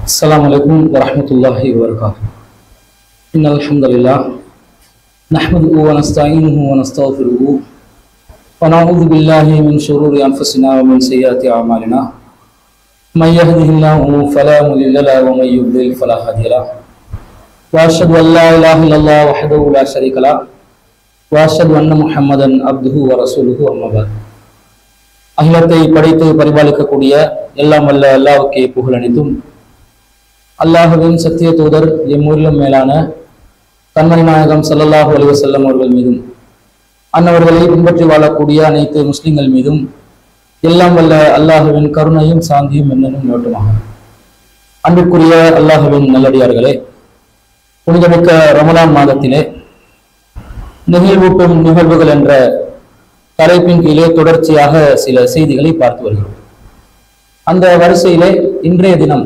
السلام عليكم ورحمة الله وبركاته إن الحمد لله نحمده ونستعينه ونستغفره ونعوذ بالله من شرور أنفسنا ومن سيئات أعمالنا من يهده الله فلا مضل له ومن يضلل فلا هادي له وأشهد أن لا إله إلا الله وحده لا شريك له وأشهد أن محمدا عبده ورسوله أما بعد அகிலத்தை படைத்து பரிபாலிக்கக்கூடிய எல்லாம் வல்ல அல்லாவுக்கே புகழ் அல்லாஹுவின் சத்திய தூதர் எம்மூரிலும் மேலான கண்மணி நாயகம் ஸல்லல்லாஹு அலைஹி வஸல்லம் அவர்கள் மீதும் அன்னவர்களை பின்பற்றி வாழக்கூடிய அனைத்து முஸ்லிம்கள் மீதும் எல்லாம் வல்ல அல்லாஹுவின் கருணையும் சாந்தியும் என்னும் நோட்டுமாக அன்பிற்குரிய அல்லாஹுவின் நல்லடியார்களே புனிதமிக்க ரமலான் மாதத்திலே நெகிழ்வூட்டும் நிகழ்வுகள் என்ற தலைப்பின் கீழே தொடர்ச்சியாக சில செய்திகளை பார்த்து வருகிறோம் அந்த வரிசையிலே இன்றைய தினம்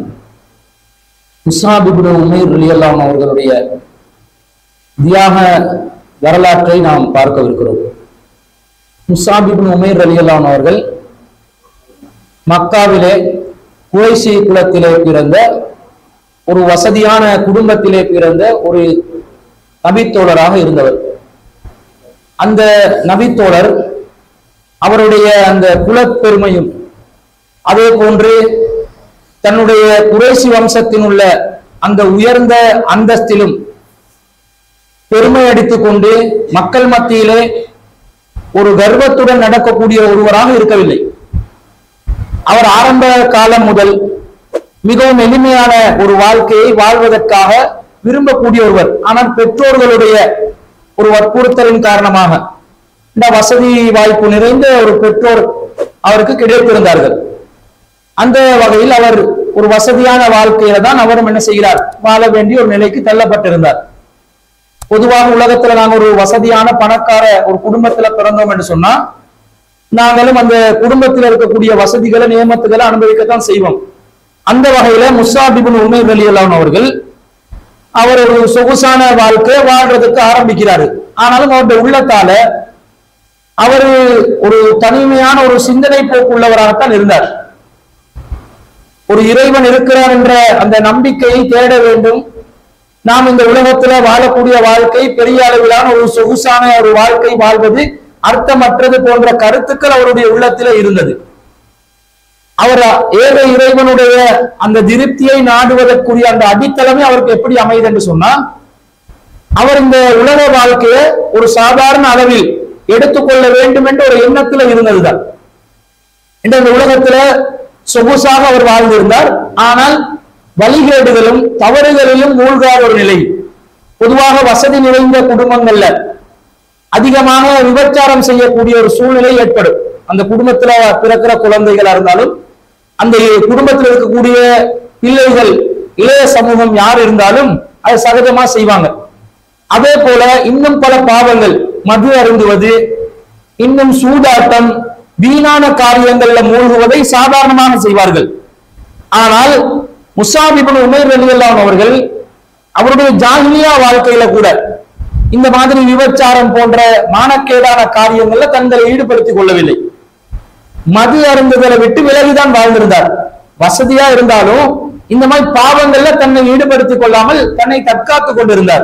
முசாபிபுடு உமேர் ரலியல்லாம் அவர்களுடைய தியாக வரலாற்றை நாம் பார்க்கவிருக்கிறோம் முசாபிபின் உமேர் ரலியல்லாம் அவர்கள் மக்காவிலே குறைசி குலத்திலே பிறந்த ஒரு வசதியான குடும்பத்திலே பிறந்த ஒரு நபித்தோழராக இருந்தவர் அந்த நபித்தோழர் அவருடைய அந்த குலப்பெருமையும் அதே போன்று தன்னுடைய குறைசி வம்சத்தின் உள்ள அந்த உயர்ந்த அந்தஸ்திலும் பெருமை அடித்துக் கொண்டு மக்கள் மத்தியிலே ஒரு கர்வத்துடன் நடக்கக்கூடிய ஒருவராக இருக்கவில்லை அவர் ஆரம்ப காலம் முதல் மிகவும் எளிமையான ஒரு வாழ்க்கையை வாழ்வதற்காக விரும்பக்கூடிய ஒருவர் ஆனால் பெற்றோர்களுடைய ஒரு வற்புறுத்தலின் காரணமாக இந்த வசதி வாய்ப்பு நிறைந்த ஒரு பெற்றோர் அவருக்கு கிடைத்திருந்தார்கள் அந்த வகையில் அவர் ஒரு வசதியான வாழ்க்கையில தான் அவரும் என்ன செய்கிறார் வாழ வேண்டிய ஒரு நிலைக்கு தள்ளப்பட்டிருந்தார் பொதுவாக உலகத்துல நாங்க ஒரு வசதியான பணக்கார ஒரு குடும்பத்துல பிறந்தோம் என்று சொன்னா நாங்களும் அந்த குடும்பத்தில் இருக்கக்கூடிய வசதிகளை நியமத்துகளை அனுபவிக்கத்தான் செய்வோம் அந்த வகையில முசாபிபின் உமேர் அலி அவர்கள் அவர் ஒரு சொகுசான வாழ்க்கை வாழ்றதுக்கு ஆரம்பிக்கிறாரு ஆனாலும் அவருடைய உள்ளத்தால அவர் ஒரு தனிமையான ஒரு சிந்தனை போக்குள்ளவராகத்தான் இருந்தார் ஒரு இறைவன் இருக்கிறார் என்ற அந்த நம்பிக்கையை தேட வேண்டும் நாம் இந்த உலகத்துல வாழக்கூடிய வாழ்க்கை பெரிய அளவிலான ஒரு சொகுசான ஒரு வாழ்க்கை வாழ்வது அர்த்தமற்றது போன்ற கருத்துக்கள் அவருடைய உள்ளத்தில இருந்தது அவர் ஏக இறைவனுடைய அந்த திருப்தியை நாடுவதற்குரிய அந்த அடித்தளமே அவருக்கு எப்படி அமையுது என்று சொன்னா அவர் இந்த உலக வாழ்க்கையை ஒரு சாதாரண அளவில் எடுத்துக்கொள்ள வேண்டும் என்ற ஒரு எண்ணத்துல இருந்ததுதான் இந்த உலகத்துல சொகுசாக அவர் வாழ்ந்திருந்தார் ஆனால் வழிகேடுகளும் தவறுகளிலும் மூழ்காத ஒரு நிலை பொதுவாக வசதி நிறைந்த குடும்பங்கள்ல அதிகமாக விபச்சாரம் செய்யக்கூடிய ஒரு சூழ்நிலை ஏற்படும் அந்த குடும்பத்துல பிறக்கிற குழந்தைகளா இருந்தாலும் அந்த குடும்பத்தில் இருக்கக்கூடிய பிள்ளைகள் இளைய சமூகம் யார் இருந்தாலும் அதை சகஜமா செய்வாங்க அதே போல இன்னும் பல பாவங்கள் மது அருந்துவது இன்னும் சூதாட்டம் வீணான காரியங்கள்ல மூழ்குவதை சாதாரணமாக செய்வார்கள் ஆனால் முசாபிபுன் உமேர் அலியல்லாம் அவர்கள் அவருடைய ஜாகிலியா வாழ்க்கையில கூட இந்த மாதிரி விபச்சாரம் போன்ற மானக்கேடான காரியங்கள்ல தங்களை ஈடுபடுத்திக் கொள்ளவில்லை மது அருந்துதலை விட்டு விலகிதான் வாழ்ந்திருந்தார் வசதியா இருந்தாலும் இந்த மாதிரி பாவங்கள்ல தன்னை ஈடுபடுத்திக் கொள்ளாமல் தன்னை தற்காத்துக் கொண்டிருந்தார்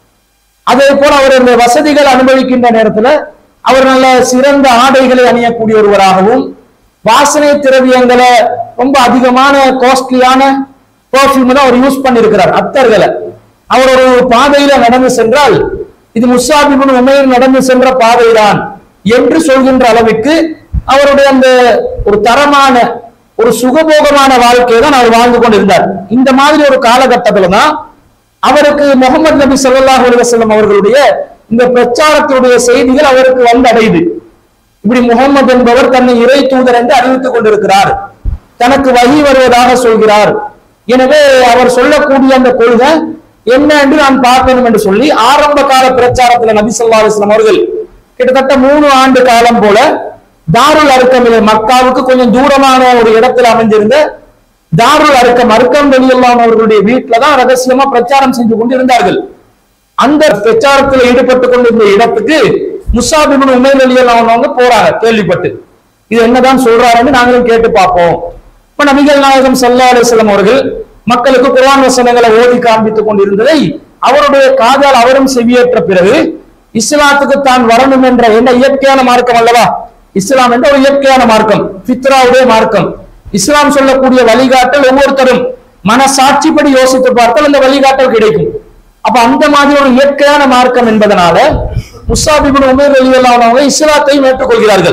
அதே போல அவர் இந்த வசதிகள் அனுபவிக்கின்ற நேரத்துல அவர் நல்ல சிறந்த ஆடைகளை அணியக்கூடிய ஒருவராகவும் வாசனை திரவியங்களை ரொம்ப அதிகமான காஸ்ட்லியான பர்ஃபியூம் தான் அவர் யூஸ் பண்ணிருக்கிறார் அத்தர்களை அவர் ஒரு பாதையில நடந்து சென்றால் இது முசாபிபுன் உமையில் நடந்து சென்ற பாதைதான் என்று சொல்கின்ற அளவுக்கு அவருடைய அந்த ஒரு தரமான ஒரு சுகபோகமான வாழ்க்கையை தான் அவர் வாழ்ந்து கொண்டிருந்தார் இந்த மாதிரி ஒரு காலகட்டத்துல தான் அவருக்கு முகமது நபி ஸல்லல்லாஹு அலைஹி வஸல்லம் அவர்களுடைய இந்த பிரச்சாரத்தினுடைய செய்திகள் அவருக்கு வந்து அடையுது இப்படி முகமது என்பவர் தன்னை இறை தூதர் என்று அறிவித்துக் கொண்டிருக்கிறார் தனக்கு வகி வருவதாக சொல்கிறார் எனவே அவர் சொல்லக்கூடிய அந்த கொள்கை என்ன என்று நான் பார்க்கணும் என்று சொல்லி ஆரம்ப கால பிரச்சாரத்துல நபி ஸல்லல்லாஹு அலைஹி வஸல்லம் அவர்கள் கிட்டத்தட்ட மூணு ஆண்டு காலம் போல தாருல் அருக்கமிலே மக்காவுக்கு கொஞ்சம் தூரமான ஒரு இடத்துல அமைஞ்சிருந்த தாருல் அருக்கம் அருக்கம் வெளியெல்லாம் அவர்களுடைய வீட்டுல தான் ரகசியமா பிரச்சாரம் செஞ்சு கொண்டு இருந்தார்கள் அந்த பிரச்சாரத்தில் ஈடுபட்டு கொண்டிருந்த இடத்துக்கு முசாபிபின் உமேல் வெளியெல்லாம் அவங்க போறாங்க கேள்விப்பட்டு இது என்னதான் சொல்றாருன்னு நாங்களும் கேட்டு பார்ப்போம் இப்ப நபிகள் நாயகம் ஸல்லல்லாஹு அலைஹி வஸல்லம் அவர்கள் மக்களுக்கு குர்ஆன் வசனங்களை ஓதி காண்பித்துக் கொண்டிருந்ததை அவருடைய காதால் அவரும் செவியேற்ற பிறகு இஸ்லாத்துக்கு தான் வரணும் என்ற என்ன இயற்கையான மார்க்கம் அல்லவா இஸ்லாம் என்ற ஒரு இயற்கையான மார்க்கம் ஃபித்ராவுடைய மார்க்கம் இஸ்லாம் சொல்லக்கூடிய வழிகாட்டல் ஒவ்வொருத்தரும் மனசாட்சிப்படி யோசித்து பார்த்தால் அந்த வழிகாட்டல் கிடைக்கும் அப்ப அந்த மாதிரி ஒரு இயற்கையான மார்க்கம் என்பதனால முசாபிபின் உமேர் வெளியிலானவங்க இஸ்லாத்தையும் ஏற்றுக்கொள்கிறார்கள்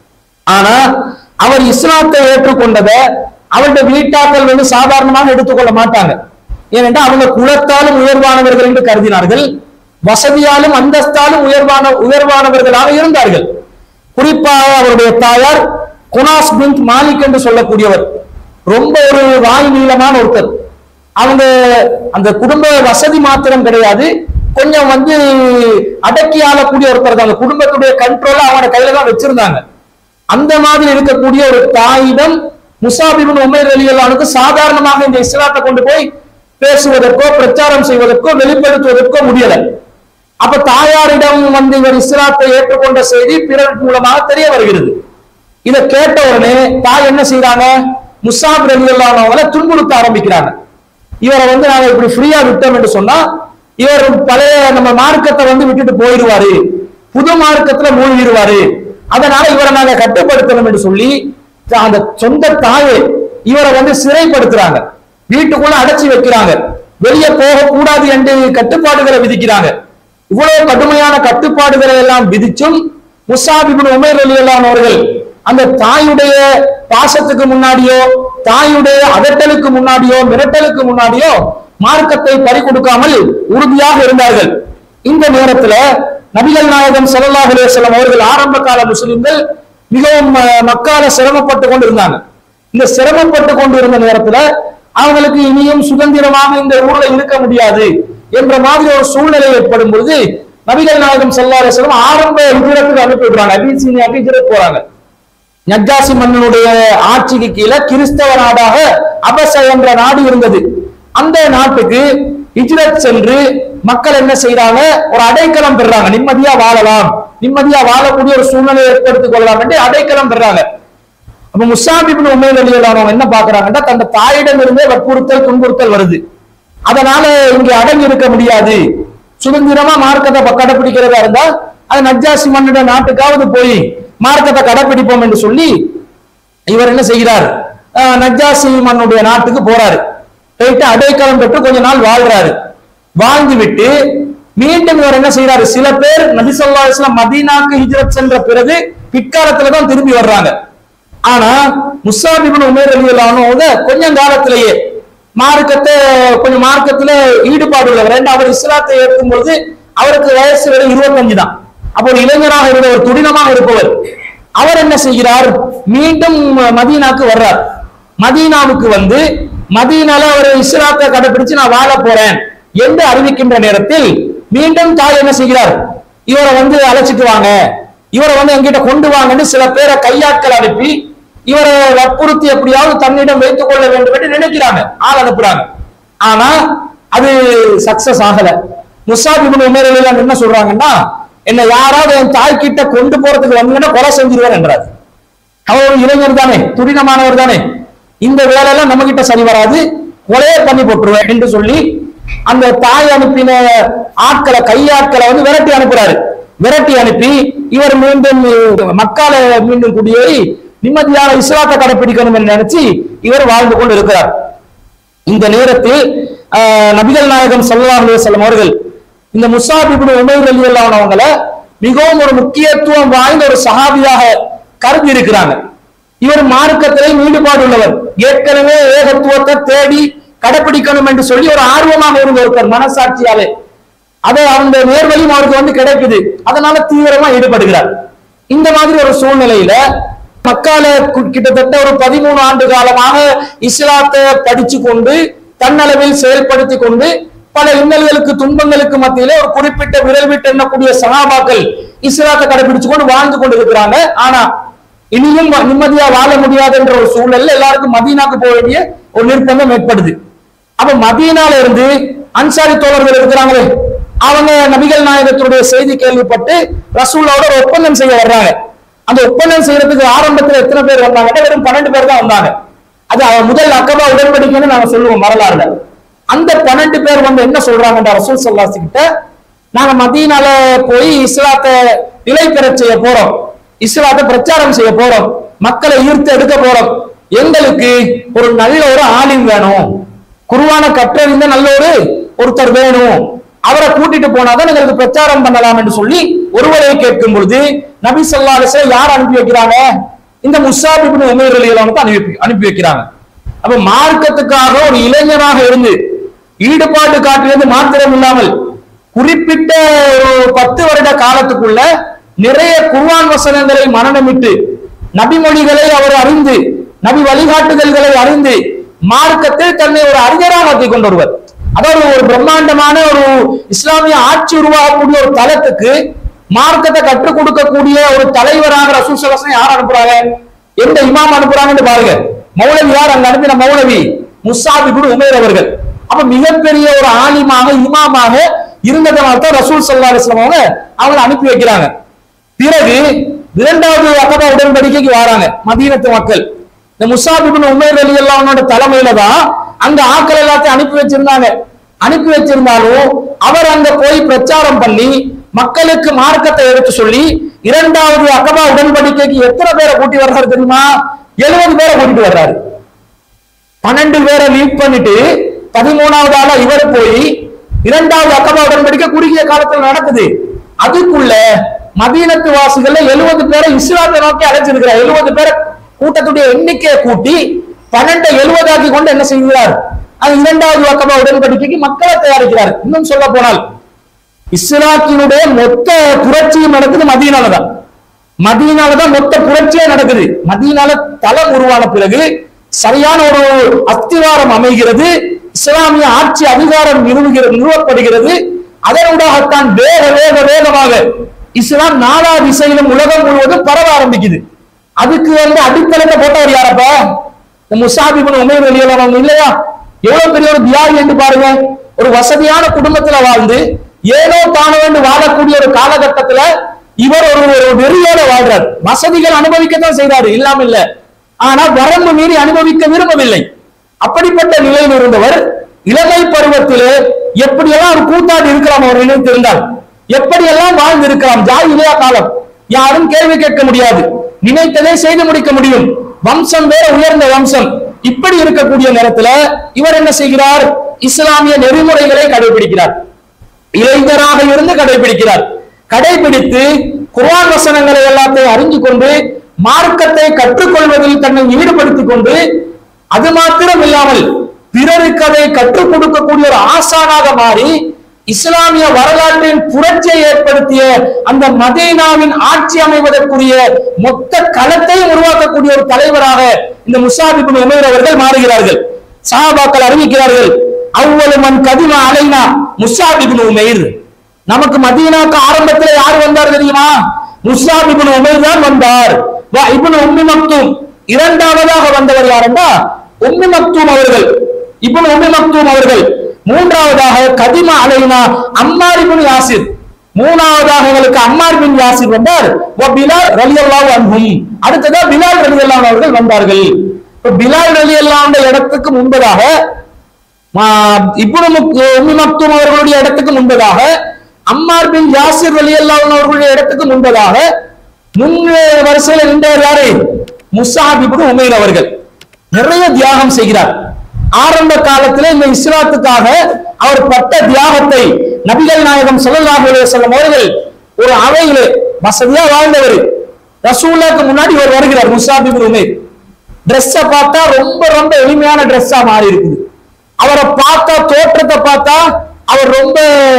ஆனா அவர் இஸ்லாத்தை ஏற்றுக்கொண்டதை அவருடைய வீட்டாக்கள் வந்து சாதாரணமாக எடுத்துக்கொள்ள மாட்டாங்க ஏனென்றால் அவங்க குலத்தாலும் உயர்வானவர்கள் என்று கருதினார்கள் வசதியாலும் அந்தஸ்தாலும் உயர்வான உயர்வானவர்களாக இருந்தார்கள் குறிப்பாக அவருடைய தாயார் குனாஸ் பின் மாலிக் என்று சொல்லக்கூடியவர் ரொம்ப ஒரு வாய் நீளமான ஒருத்தர் அவங்க அந்த குடும்ப வசதி மாத்திரம் கிடையாது கொஞ்சம் வந்து அடக்கி ஆளக்கூடிய ஒருத்தர் தான் அந்த குடும்பத்துடைய கண்ட்ரோல அவங்க கையில தான் வச்சிருந்தாங்க அந்த மாதிரி இருக்கக்கூடிய ஒரு தாயிடம் முசாபிபின் உமேர் அலியல்லானுக்கு சாதாரணமாக இந்த இஸ்லாத்தை கொண்டு போய் பேசுவதற்கோ பிரச்சாரம் செய்வதற்கோ வெளிப்படுத்துவதற்கோ முடியல அப்ப தாயாரிடம் வந்து இவர் இஸ்லாத்தை ஏற்றுக்கொண்ட செய்தி பிறர் மூலமாக தெரிய வருகிறது இதை கேட்ட உடனே தாய் என்ன செய்யறாங்க முசாப் ரலியல்லானவங்களை துன்புறுத்த ஆரம்பிக்கிறாங்க இவரை வந்து நாங்க இப்படி ஃப்ரீயா விட்டோம் என்று சொன்னா இவர் பழைய நம்ம மார்க்கத்தை வந்து விட்டுட்டு போயிடுவாரு புது மார்க்கத்துல மூழ்கிடுவாரு அதனால இவரை நாங்க கட்டுப்படுத்தணும் என்று சொல்லி அந்த சொந்த தாயே இவரை வந்து சிறைப்படுத்துறாங்க வீட்டுக்குள்ள அடைச்சி வைக்கிறாங்க வெளியே போக கூடாது என்று கட்டுப்பாடுகளை விதிக்கிறாங்க இவ்வளவு கடுமையான கட்டுப்பாடுகளை எல்லாம் விதிச்சும் முசாபிபின் உமேர் அலி அவர்கள் அந்த தாயுடைய பாசத்துக்கு முன்னாடியோ தாயுடைய அதட்டலுக்கு முன்னாடியோ மிரட்டலுக்கு முன்னாடியோ மார்க்கத்தை பறி கொடுக்காமல் உறுதியாக இருந்தார்கள் இந்த நேரத்துல நபிகள் நாயகம் ஸல்லல்லாஹு அலைஹி வஸல்லம் அவர்கள் ஆரம்ப கால முஸ்லிம்கள் மிகவும் அஹ், மக்கால சிரமப்பட்டு கொண்டிருந்தாங்க இந்த சிரமப்பட்டு கொண்டிருந்த நேரத்துல அவங்களுக்கு இனியும் சுதந்திரமாக இந்த ஊர்ல இருக்க முடியாது என்ற மாதிரி ஒரு சூழ்நிலை ஏற்படும் பொழுது நபிகள் நாயகம் ஸல்லல்லாஹு அலைஹி வஸல்லம் ஆரம்ப ஹிஜ்ரத்துக்கு அனுப்பி விடுறாங்க அபிசீனியாக்கு ஹிஜ்ரத் போறாங்க நஜ்ஜாசி மன்னனுடைய ஆட்சிக்கு கீழே கிறிஸ்தவ நாடாக அபச என்ற நாடு இருந்தது அந்த நாட்டுக்கு ஹிஜ்ரத் சென்று மக்கள் என்ன செய்யறாங்க ஒரு அடைக்கலம் பெறாங்க நிம்மதியா வாழலாம் நிம்மதியா வாழக்கூடிய ஒரு சூழ்நிலையை ஏற்படுத்திக் கொள்ளலாம் என்று அடைக்கலம் பெறாங்க அப்ப முசாபிபின் உண்மையில் அலியலானவங்க என்ன பாக்குறாங்கன்னா தன் தாயிடம் இருந்தே வற்புறுத்தல் துன்புறுத்தல் வருது அதனால இங்க அடங்கி இருக்க முடியாது சுதந்திரமா மார்க்கத்தை ப- கடைபிடிக்கிறதா இருந்தா அது நஜ்ஜாசி மன்னிட நாட்டுக்காவது போய் மார்க்கத்தை கடைபிடிப்போம் என்று சொல்லி இவர் என்ன செய்கிறார் அஹ் நஜ்ஜாசி மன்னுடைய நாட்டுக்கு போறாரு போயிட்டு அடைக்கலம் பெற்று கொஞ்ச நாள் வாழ்றாரு வாழ்ந்து விட்டு மீண்டும் இவர் என்ன செய்யறாரு சில பேர் நபி ஸல்லல்லாஹு அலைஹி வஸல்லம் மதீனாக்கு ஹிஜ்ரத் சென்ற பிறகு பிற்காலத்துல தான் திரும்பி வர்றாங்க ஆனா முசாபிபின் உமேர் அலியலானவங்க கொஞ்சம் காலத்திலேயே மார்க்கத்தை கொஞ்சம் மார்க்கத்துல ஈடுபாடு உள்ளவர் ஏன்னா அவர் இஸ்லாத்தை ஏற்கும் பொழுது அவருக்கு வயசு வெறும் இருபத்தஞ்சு தான் அப்போ ஒரு இளைஞராக இருந்தவர் துடினமாக இருப்பவர் அவர் என்ன செய்கிறார் மீண்டும் மதீனாக்கு வர்றார் மதீனாவுக்கு வந்து மதீனால அவர் இஸ்லாத்தை கடைபிடிச்சு நான் வாழ போறேன் என்று அறிவிக்கின்ற நேரத்தில் மீண்டும் தாய் என்ன செய்கிறார் இவரை வந்து அழைச்சிட்டு வாங்க இவரை வந்து எங்கிட்ட கொண்டு வாங்கன்னு சில பேரை கையாட்கள் அனுப்பி இவரை வற்புறுத்தி எப்படியாவது தன்னிடம் வைத்துக் கொள்ள வேண்டும் என்று நினைக்கிறாங்க ஆள் அனுப்புறாங்க ஆனா அது சக்சஸ் ஆகல முசாபிபின் உமேரில் என்ன சொல்றாங்கன்னா என்ன யாராவது என் தாய் கிட்ட கொண்டு போறதுக்கு வந்தீங்கன்னா கொலை செஞ்சிருவார் என்றார் அவர் ஒரு இளைஞர் தானே துரிதமானவர் தானே இந்த வேலையெல்லாம் நம்ம கிட்ட சரி வராது கொலையே பண்ணி போட்டுருவேன் என்று சொல்லி அந்த தாய் அனுப்பின ஆட்களை கையாட்களை வந்து விரட்டி அனுப்புறாரு விரட்டி அனுப்பி இவர் மீண்டும் மக்களை மீண்டும் குடியேறி நிம்மதியான இஸ்லாத்தை கடைபிடிக்கணும் என்று நினைச்சு இவர் வாழ்ந்து கொண்டு இருக்கிறார் இந்த நேரத்தில் ஆஹ், நபிகள் நாயகம் ஸல்லல்லாஹு அலைஹி வஸல்லம் அவர்கள் இந்த முசாபிபின் உமைர் ரலியல்லாஹு அவங்கள மிகவும் ஒரு முக்கியத்துவம் வாய்ந்த ஒரு சஹாபியாக கருதி இருக்கிறாங்க இவர் மார்க்கத்திலே ஈடுபாடு உள்ளவர் ஏற்கனவே ஏகத்துவத்தை தேடி கடைபிடிக்கணும் என்று சொல்லி ஒரு ஆர்வமாக இருந்த ஒருத்தர் மனசாட்சியாலே அது அந்த நேர்வழியும் அவருக்கு வந்து கிடைக்குது அதனால தீவிரமா ஈடுபடுகிறார் இந்த மாதிரி ஒரு சூழ்நிலையில மக்கால கு- கிட்டத்தட்ட ஒரு பதிமூணு ஆண்டு காலமாக இஸ்லாத்தை படிச்சு கொண்டு தன்னளவில் செயல்படுத்தி கொண்டு பல இன்னல்களுக்கு துன்பங்களுக்கு மத்தியிலே ஒரு குறிப்பிட்ட விரல் விட்டு எண்ணக்கூடிய சகாபாக்கள் இஸ்லாத்தை கடைபிடிச்சு கொண்டு வாழ்ந்து கொண்டு இருக்கிறாங்க ஆனா இனியும் வ- நிம்மதியா வாழ முடியாது என்ற ஒரு சூழல்ல எல்லாருக்கும் மதீனாக்கு போக வேண்டிய ஒரு நிர்பந்தம் ஏற்படுது அப்ப மதீனால இருந்து அன்சாரி தோழர்கள் இருக்கிறாங்களே அவங்க நபிகள் நாயகத்துடைய செய்தி கேள்விப்பட்டு ரசூலோட ஒரு ஒப்பந்தம் செய்ய வர்றாங்க அந்த ஒப்பந்தம் செய்யறதுக்கு ஆரம்பத்துல எத்தனை பேர் வந்தாங்கன்னா வெறும் பன்னெண்டு பேர் தான் வந்தாங்க அது அவ முதல் அக்கபா உடன்படிக்கைன்னு நாங்க சொல்லுவோம் வரலாறுல அந்த பன்னெண்டு பேர் வந்து என்ன சொல்றாங்கன்ற ரசூல் சல்லாசி கிட்ட நாங்க மதீனால போய் இஸ்லாத்தை நிலை பெறச் செய்ய போறோம் இஸ்லாத்தை பிரச்சாரம் செய்ய போறோம் மக்களை ஈர்த்து எடுக்க போறோம் எங்களுக்கு ஒரு நல்ல ஒரு ஆலிம் வேணும் குருவான கற்றறிந்த நல்ல ஒரு ஒருத்தர் வேணும் அவரை கூட்டிட்டு போனாதான் எங்களுக்கு பிரச்சாரம் பண்ணலாம் என்று சொல்லி ஒருவரை கேட்கும் பொழுது நபி சொல்லா அலிஸ்லாம் யார் அனுப்பி வைக்கிறாங்க இந்த முசாப் இப்னு உமைர் ரலியல்லாஹு அன்ஹு அனுப்பி அனுப்பி வைக்கிறாங்க அப்ப மார்க்கத்துக்காக ஒரு இளைஞனாக இருந்து ஈடுபாடு காட்டியது மாத்திரம் இல்லாமல் குறிப்பிட்ட ஒரு பத்து வருட காலத்துக்குள்ள நிறைய குர்ஆன் வசனங்களை மனநமிட்டு நபிமொழிகளை அவர் அறிந்து நபி வழிகாட்டுதல்களை அறிந்து மார்க்கத்தில் தன்னை ஒரு அறிஞராக ஆக்கிக் கொண்டொருவர் அதாவது ஒரு பிரம்மாண்டமான ஒரு இஸ்லாமிய ஆட்சி உருவாகக்கூடிய ஒரு தளத்துக்கு மார்க்கத்தை கற்றுக் கொடுக்கக்கூடிய ஒரு தலைவராக ரசூல் சலசனை யார் அனுப்புறாங்க எந்த இமாம் அனுப்புறாங்கன்னு பாருங்க மௌலவி யார் அங்க அனுப்பின மௌலவி முசாபி குரு உமேர் அவர்கள் அப்ப மிகப்பெரிய ஒரு ஆலிமாக இமாமாக இருந்ததனால தான் ரசூல் சல்லா அலிஸ்லாம் அவங்க அவங்களை அனுப்பி வைக்கிறாங்க பிறகு இரண்டாவது அக்கபா உடன்படிக்கைக்கு வராங்க மதீனத்து மக்கள் இந்த முசாபிபின் உமேர் அலி அல்லாஹ்வோட தலைமையில தான் அங்க ஆட்கள் எல்லாத்தையும் அனுப்பி வச்சிருந்தாங்க அனுப்பி வச்சிருந்தாலும் அவர் அங்க போய் பிரச்சாரம் பண்ணி மக்களுக்கு மார்க்கத்தை எடுத்து சொல்லி இரண்டாவது அக்கபா உடன்படிக்கைக்கு எத்தனை பேரை கூட்டி வர்றாரு தெரியுமா எழுபது பேரை கூட்டிட்டு வர்றாரு பன்னெண்டு பேரை லீட் பண்ணிட்டு பதிமூணாவது ஆளா இவர் போய் இரண்டாவது அக்கபா உடன்படிக்கை குறுகிய காலத்தில் நடக்குது அதுக்குள்ள மதீனத்து வாசிகள்ல எழுபது பேரை இஸ்லாத்தை நோக்கி அழைச்சிருக்கிறார் எழுபது பேரை கூட்டத்துடைய எண்ணிக்கையை கூட்டி பன்னெண்டை எழுபதாக்கி கொண்டு என்ன செய்கிறார் அது இரண்டாவது அக்கபா உடன்படிக்கைக்கு மக்களை தயாரிக்கிறார் இன்னும் சொல்ல போனால் இஸ்லாத்தினுடைய மொத்த புரட்சியும் நடக்குது மதீனால தான் மதீனால தான் மொத்த புரட்சியே நடக்குது மதீனால தளம் உருவான பிறகு சரியான ஒரு அஸ்திவாரம் அமைகிறது இஸ்லாமிய ஆட்சி அதிகாரம் நிறுவுகிறது நிறுவப்படுகிறது அதனூடாகத்தான் வேக வேக வேகமாக இஸ்லாம் நாலா திசையிலும் உலகம் முழுவதும் பரவ ஆரம்பிக்குது அதுக்கு வந்து அடித்தளத்தை போட்டவர் யாரப்பா இந்த முசாபிபின் உமேர் வெளியிலவங்க இல்லையா எவ்வளவு பெரிய ஒரு தியாகி என்று பாருங்க ஒரு வசதியான குடும்பத்துல வாழ்ந்து ஏனோ தானோ என்று வாழக்கூடிய ஒரு காலகட்டத்துல இவர் ஒரு ஒரு வெறியோட வாழ்றார் வசதிகள் அனுபவிக்கத்தான் செய்றாரு இல்லாம இல்ல ஆனா வரம்பு மீறி அனுபவிக்க விரும்பவில்லை அப்படிப்பட்ட நிலையில் இருந்தவர் இளமை பருவத்திலே எப்படியெல்லாம் ஒரு கூத்தாடி இருக்கலாம் அவர் நினைத்திருந்தார் எப்படியெல்லாம் வாழ்ந்து இருக்கலாம் ஜாகிலியா காலம் யாரும் கேள்வி கேட்க முடியாது நினைத்ததை செய்து முடிக்க முடியும் வம்சம் வேற உயர்ந்த வம்சம் இப்படி இருக்கக்கூடிய நேரத்துல இவர் என்ன செய்கிறார் இஸ்லாமிய நெறிமுறைகளை கடைபிடிக்கிறார் இளைஞராக இருந்து கடைபிடிக்கிறார் கடைபிடித்து குர்ஆன் வசனங்களை எல்லாத்தையும் அறிந்து கொண்டு மார்க்கத்தை கற்றுக்கொள்வதில் தன்னை ஈடுபடுத்திக் கொண்டு அது மாத்திரம் இல்லாமல் பிறருக்கு அதை கற்றுக் கொடுக்கக்கூடிய ஒரு ஆசானாக மாறி இஸ்லாமிய வரலாற்றின் புரட்சியை ஏற்படுத்திய அந்த மதீனாவின் ஆட்சி அமைவதற்குரிய மொத்த களத்தையும் உருவாக்கக்கூடிய ஒரு தலைவராக இந்த முசாபிபின் உமேர் அவர்கள் மாறுகிறார்கள் சஹாபாக்கள் அறிவிக்கிறார்கள் அவ்வளவு மன் கதிமா அலைனா முசாபிபின் உமேர் நமக்கு மதீனாக்கு ஆரம்பத்தில் யார் வந்தார் தெரியுமா முசாப் இப்னு உமைர் தான் வந்தார் வா இப்னு உம்மி மக்தூம் இரண்டாவதாக வந்தவர் யாருன்னா உம்மி மக்தூம் அவர்கள் இப்னு உம்மி மக்தூம் அவர்கள் மூன்றாவதாக கதிமா அலைனா அம்மார் இப்னு யாசிர் மூணாவதாக எங்களுக்கு அம்மார் பின் யாசிர் வந்தார் வ பிலால் ரலியல்லாஹு அன்ஹும் அடுத்ததா பிலால் ரலியல்லாஹு அவர்கள் வந்தார்கள் இப்ப பிலால் ரலியல்லாஹு இடத்துக்கு முன்பதாக மா- இப்னு முக்- உம்மி மக்தூம் அவர்களுடைய இடத்துக்கு முன்பதாக அம்மார் பின் யாசிர் அலி அவர்களுடைய இடத்துக்கு முன்பதாக முன் வரிசையில் நின்றவர் யாரு முசாஹிப் இப்னு உமைர் அவர்கள் நிறைய தியாகம் செய்கிறார் ஆரம்ப காலத்துல இந்த இஸ்லாத்துக்காக அவர் பட்ட தியாகத்தை நபிகள் நாயகம் ஸல்லல்லாஹு அலைஹி வஸல்லம் அவர்கள் ஒரு அவையிலே வசதியா வாழ்ந்தவர் ரசூலுக்கு முன்னாடி இவர் வருகிறார் முசாஹிப் இப்னு உமைர் ட்ரெஸ்ஸை பார்த்தா ரொம்ப ரொம்ப எளிமையான ட்ரெஸ்ஸா மாறி இருக்குது அவரை பார்த்தா தோற்றத்தை பார்த்தா அவர் ரொம்ப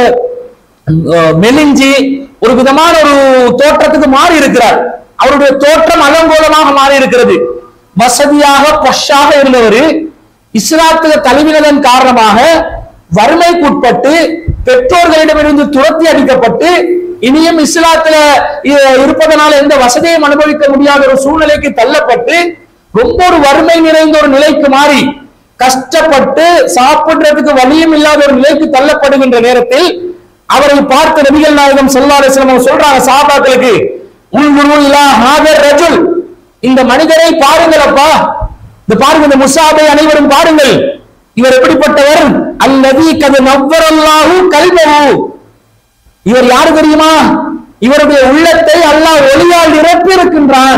அஹ், மெலிஞ்சி ஒரு விதமான ஒரு தோற்றத்துக்கு மாறி இருக்கிறார் அவருடைய தோற்றம் அலங்கோலமாக மாறி இருக்கிறது வசதியாக பொஷாக இருந்தவர் இஸ்லாத்துக்கு தழுவினதன் காரணமாக வறுமைக்குட்பட்டு பெற்றோர்களிடமிருந்து துரத்தி அடிக்கப்பட்டு இனியும் இஸ்லாத்துல இ- இருப்பதனால எந்த வசதியும் அனுபவிக்க முடியாத ஒரு சூழ்நிலைக்கு தள்ளப்பட்டு ரொம்ப ஒரு வறுமை நிறைந்த ஒரு நிலைக்கு மாறி கஷ்டப்பட்டு சாப்பிடுறதுக்கு வழியும் இல்லாத ஒரு நிலைக்கு தள்ளப்படுகின்ற நேரத்தில் அவரை பார்த்த நபிகள் நாயகம் ஸல்லல்லாஹு அலைஹி வஸல்லம் சொல்றாங்க சஹாபாக்களுக்கு உள்குரு இலா ஹாதர் ரஜுல் இந்த மனிதரை பாருங்களப்பா இந்த பாருங்க இந்த முசாபை அனைவரும் பாருங்கள் இவர் எப்படிப்பட்டவர் அல்லதி கது நவ்வரல்லாஹு கல்வஹு இவர் யாரு தெரியுமா இவருடைய உள்ளத்தை அல்லாஹ் ஒளியால் நிரப்பி இருக்கின்றான்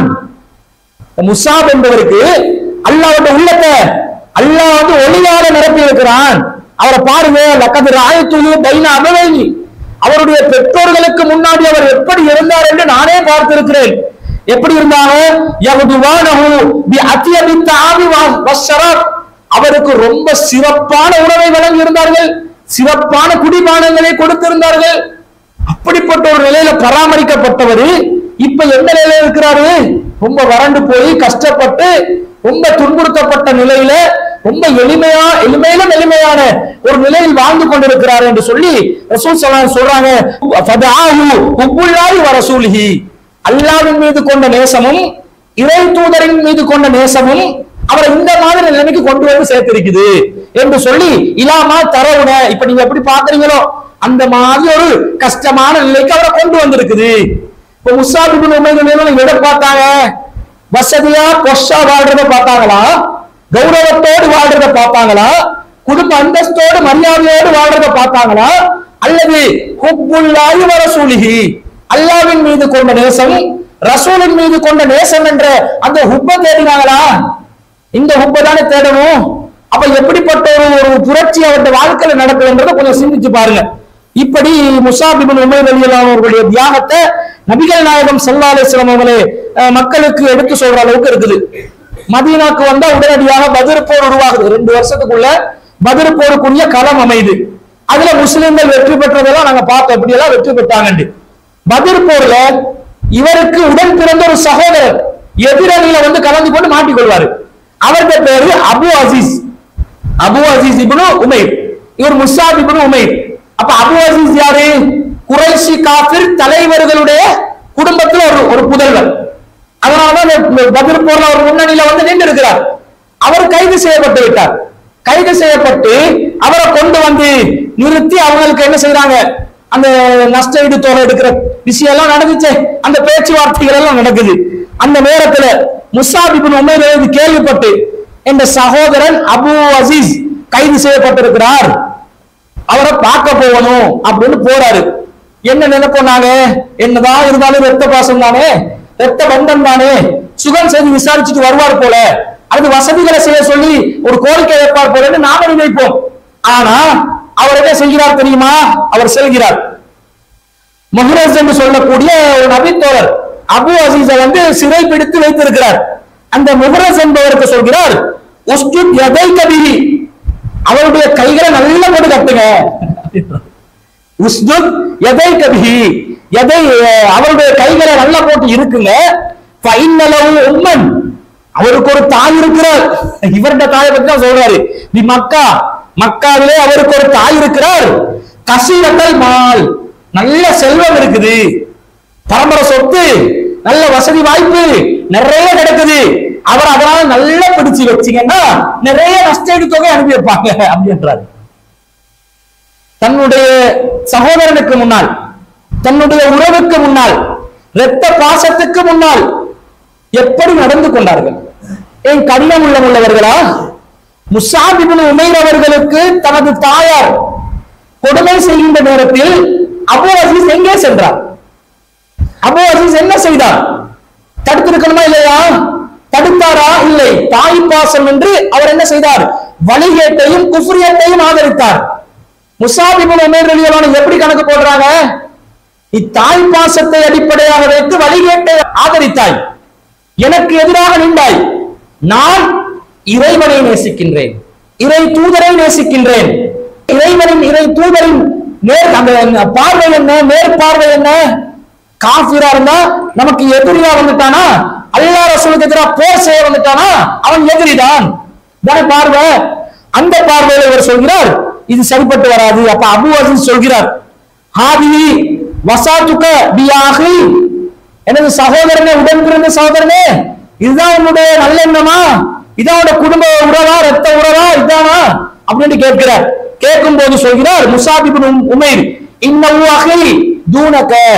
முசாப் என்பவருக்கு அல்லாஹ்வுடைய உள்ளத்தை அல்லாஹ் வந்து ஒளியால நிரப்பி இருக்கிறான் அவரை பாருங்க லக்கது ராயத்துலு பைன அபவைனி அவருடைய பெற்றோர்களுக்கு முன்னாடி அவர் எப்படி இருந்தார் என்று நானே பார்த்திருக்கிறேன் எப்படி இருந்தாங்க யகுதுவானஹு பி அத்தியபி தாவி வஸ்ஸரப் அவருக்கு ரொம்ப சிறப்பான உணவை வழங்கி இருந்தார்கள் சிறப்பான குடிபானங்களை கொடுத்திருந்தார்கள் அப்படிப்பட்ட ஒரு நிலையில பராமரிக்கப்பட்டவர் இப்ப எந்த நிலையில இருக்கிறாரு ரொம்ப வறண்டு போய் கஷ்டப்பட்டு ரொம்ப துன்புறுத்தப்பட்ட நிலையில ரொம்ப எளிமையா எளிமையிலும் எளிமையான ஒரு நிலையில் வாழ்ந்து கொண்டிருக்கிறார் என்று சொல்லி ரசூல் ஸல்லல்லாஹு அலைஹி சொல்றாங்க ஃபதஆஹு ஹுப்புல்லாஹி வ ரசூலிஹி அல்லாஹ்வின் மீது கொண்ட நேசமும் இறை தூதரின் மீது கொண்ட நேசமும் அவரை இந்த மாதிரி நிலைமைக்கு கொண்டு வந்து சேர்த்திருக்குது என்று சொல்லி இலாமா தரவுன இப்ப நீங்க எப்படி பாக்குறீங்களோ அந்த மாதிரி ஒரு கஷ்டமான நிலைக்கு அவரை கொண்டு வந்திருக்குது இப்ப முசாபிபின் உமைகள் எதை பார்த்தாங்க வசதியா பொஷா வாழ்றத பார்த்தாங்களா கௌரவத்தோடு வாழ்றத பார்த்தாங்களா குடும்ப அந்தஸ்தோடு மரியாதையோடு வாழ்றத பார்த்தாங்களா அல்லது ஹுப்புல்லாஹி வ ரசூலிஹி அல்லாஹ்வின் மீது கொண்ட நேசம் ரசூலின் மீது கொண்ட நேசம் என்ற அந்த ஹுப்ப தேடினாங்களா இந்த ஹுப்ப தானே தேடணும் அப்ப எப்படிப்பட்ட ஒரு ஒரு புரட்சி அவருடைய வாழ்க்கையில நடக்குதுன்றதை கொஞ்சம் சிந்திச்சு பாருங்க இப்படி முசாபிபின் உமைர் அலி அவர்களுடைய தியாகத்தை நபிகள் நாயகம் சல்லா அலிஸ்லாம் அவங்களே அஹ், மக்களுக்கு எடுத்து சொல்ற அளவுக்கு இருக்குது மதீனாக்கு வந்தா உடனடியாக பதிர் போர் உருவாகுது ரெண்டு வருஷத்துக்குள்ள பதிர் போருக்குரிய களம் அமையுது அதுல முஸ்லிம்கள் வெற்றி பெற்றதெல்லாம் நாங்க பார்த்தோம் எப்படி எல்லாம் வெற்றி பெற்றாங்கண்டு பதிர் போர்ல இவருக்கு உடன் பிறந்த ஒரு சகோதரர் எதிரணியில வந்து கலந்து கொண்டு மாட்டிக்கொள்வாரு அவருடைய பேரு அபு அசீஸ் அபு அசீஸ் இப்னு உமைர் இவர் முசாப் இப்னு உமைர் அப்ப அபு அசீஸ் யாரு குறைஷி காஃபிர் தலைவர்களுடைய குடும்பத்துல ஒரு ஒரு புதல்வர் அதனாலதான் இந்த பதில் போர்ல அவர் முன்னணியில வந்து நின்று இருக்கிறார் அவர் கைது செய்யப்பட்டு விட்டார் கைது செய்யப்பட்டு அவரை கொண்டு வந்து நிறுத்தி அவங்களுக்கு என்ன செய்யறாங்க அந்த நஷ்ட ஈடு தொகை எடுக்கிற விஷயம் எல்லாம் நடந்துச்சு அந்த பேச்சுவார்த்தைகள் எல்லாம் நடக்குது அந்த நேரத்துல முசாபிபின் உமைர் இது கேள்விப்பட்டு என்ற சகோதரன் அபு அசீஸ் கைது செய்யப்பட்டிருக்கிறார் அவரை பார்க்க போகணும் அப்படின்னு போறாரு என்ன நினைப்போம் என்னதான் இருந்தாலும் ரத்த பாசம் தானே ரத்த பந்தம் தானே சுகம் செய்து விசாரிச்சுட்டு வருவார் போல அது வசதிகளை செய்ய சொல்லி ஒரு கோரிக்கை வைப்பார் போலன்னு நாம நினைப்போம் ஆனா அவர் என்ன செய்கிறார் தெரியுமா அவர் செல்கிறார் முஹரஸ் என்று சொல்லக்கூடிய ஒரு நபித்தோழர் அபு அசீஸை வந்து சிறை பிடித்து வைத்திருக்கிறார் அந்த முஹரஸ் என்பவருக்கு சொல்கிறார் உஸ்துத் எதை கபிரி அவருடைய கைகளை நல்லா போட்டு கட்டுங்க உஸ்துத் எதை கபிரி எதை அஹ், அவருடைய கைகளை நல்லா போட்டு இருக்குங்க ஃபைனலவு உம்மன் அவருக்கு ஒரு தாய் இருக்கிறார் இவருடைய தாயை பத்தி தான் சொல்றாரு நீ மக்கா மக்காவிலே அவருக்கு ஒரு தாய் இருக்கிறார் கசீரத்தல் மால் நல்ல செல்வம் இருக்குது பரம்பரை சொத்து நல்ல வசதி வாய்ப்பு நிறைய கிடைக்குது அவர் அதனால நல்லா பிடிச்சு வச்சீங்கன்னா நிறைய நஷ்ட ஈடு தொகை அனுப்பி வைப்பாங்க அப்படின்றாரு தன்னுடைய சகோதரனுக்கு முன்னால் தன்னுடைய உறவுக்கு முன்னால் இரத்த பாசத்துக்கு முன்னால் எப்படி நடந்து கொண்டார்கள் ஏன் கடினம் உள்ளம் உள்ளவர்களா முசாபிபின் உமைர் அவர்களுக்கு தனது தாயார் கொடுமை செய்கின்ற நேரத்தில் அபு அசீஸ் எங்கே சென்றார் அபு அசீஸ் என்ன செய்தார் தடுத்திருக்கணுமா இல்லையா தடுத்தாரா இல்லை தாய் பாசம் என்று அவர் என்ன செய்தார் வழிகேட்டையும் குஃப்ரியத்தையும் ஆதரித்தார் முசாபிபுல் உமேர் ரலியல்லாஹு அன்ஹு எப்படி கணக்கு போடுறாங்க நீ தாய் பாசத்தை அடிப்படையாக வைத்து வழிகேட்டை ஆதரித்தாய் எனக்கு எதிராக நின்றாய் நான் இறைவனை நேசிக்கின்றேன் இறை தூதரை நேசிக்கின்றேன் இறைவனின் இறை தூதரின் நேர் அந்த பார்வை என்ன மேற்பார்வை என்ன காஃபிரா இருந்தா நமக்கு எதிரியா வந்துட்டானா அல்லாஹ் ரசூலுக்கு எதிராக போர் செய்ய வந்துட்டானா அவன் எதிரிதான் தானே பார்வை அந்த பார்வையில இவர் சொல்கிறார் இது சரிப்பட்டு வராது அப்ப அபு அசீஸ் சொல்கிறார் ஹாதி வசாத்துக்க பியாஹி எனது சகோதரனே உடன் பிறந்த சகோதரனே இதுதான் உன்னுடைய நல்லெண்ணமா இதான் உன்னோட குடும்ப உறவா ரத்த உறவா இதானா அப்படின்னு கேட்கிறார் கேட்கும் போது சொல்கிறார் முசாபிபின் உமைர் இன்னவு அகி தூணக்க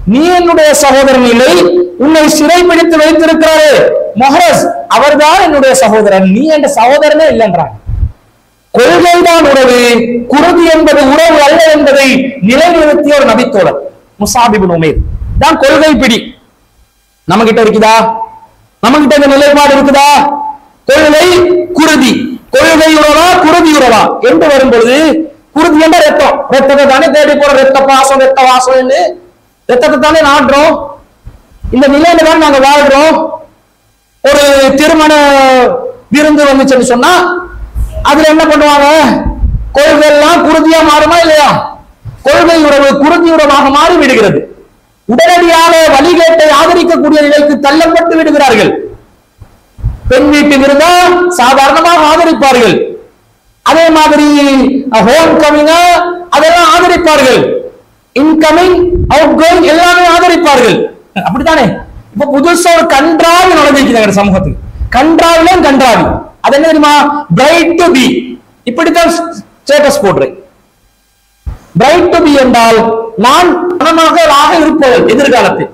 நீ என்னுடைய சகோதரன் இல்லை உன்னை சிறைபிடித்து வைத்திருக்கிறாரு மொஹரஸ் அவர்தான் என்னுடைய சகோதரன் நீ என்ற சகோதரனே இல்லைன்றான் கொள்கைதான் உறவு குருதி என்பது உறவு அல்ல என்பதை நிலைநிறுத்திய ஒரு நபித்தோழர் முசாபிபின் உமேர் தான் கொள்கை பிடி நம்ம கிட்ட இருக்குதா நம்ம கிட்ட இந்த நிலைப்பாடு இருக்குதா கொள்கை குருதி கொள்கை உறவா குருதி உறவா என்று வரும் பொழுது குருதி என்ற ரத்தம் ரத்தத்தை தானே தேடி போற ரத்த பாசம் ரத்த வாசம் என்று ரத்தத்தை தானே நாடுறோம் இந்த நிலையில தான் நாங்க வாழ்றோம் ஒரு திருமண விருந்து வந்துச்சுன்னு சொன்னா அதுல என்ன பண்ணுவாங்க கொள்கை எல்லாம் குருதியா மாறுமா இல்லையா கொள்கை உறவு குருதி உறவாக மாறி விடுகிறது உடனடியாக வழிகேட்டை ஆதரிக்கக்கூடிய நிலைக்கு தள்ளப்பட்டு விடுகிறார்கள் பெண் வீட்டு விருந்தா சாதாரணமாக ஆதரிப்பார்கள் அதே மாதிரி ஹோம் கமிங்கா அதெல்லாம் ஆதரிப்பார்கள் இன்கமிங் அவுட் கோயிங் எல்லாமே ஆதரிப்பார்கள் அப்படித்தானே இப்ப புதுசா ஒரு கன்றாவி நுழைஞ்சிருக்கிறாங்க சமூகத்துக்கு கன்றாவிலும் கன்றாவி அது என்ன தெரியுமா பிரைட் டு பி இப்படித்தான் ஸ்டேட்டஸ் போடுறேன் பிரைட் டு பி என்றால் நான் மணமகளாக இருப்பவள் எதிர்காலத்தில்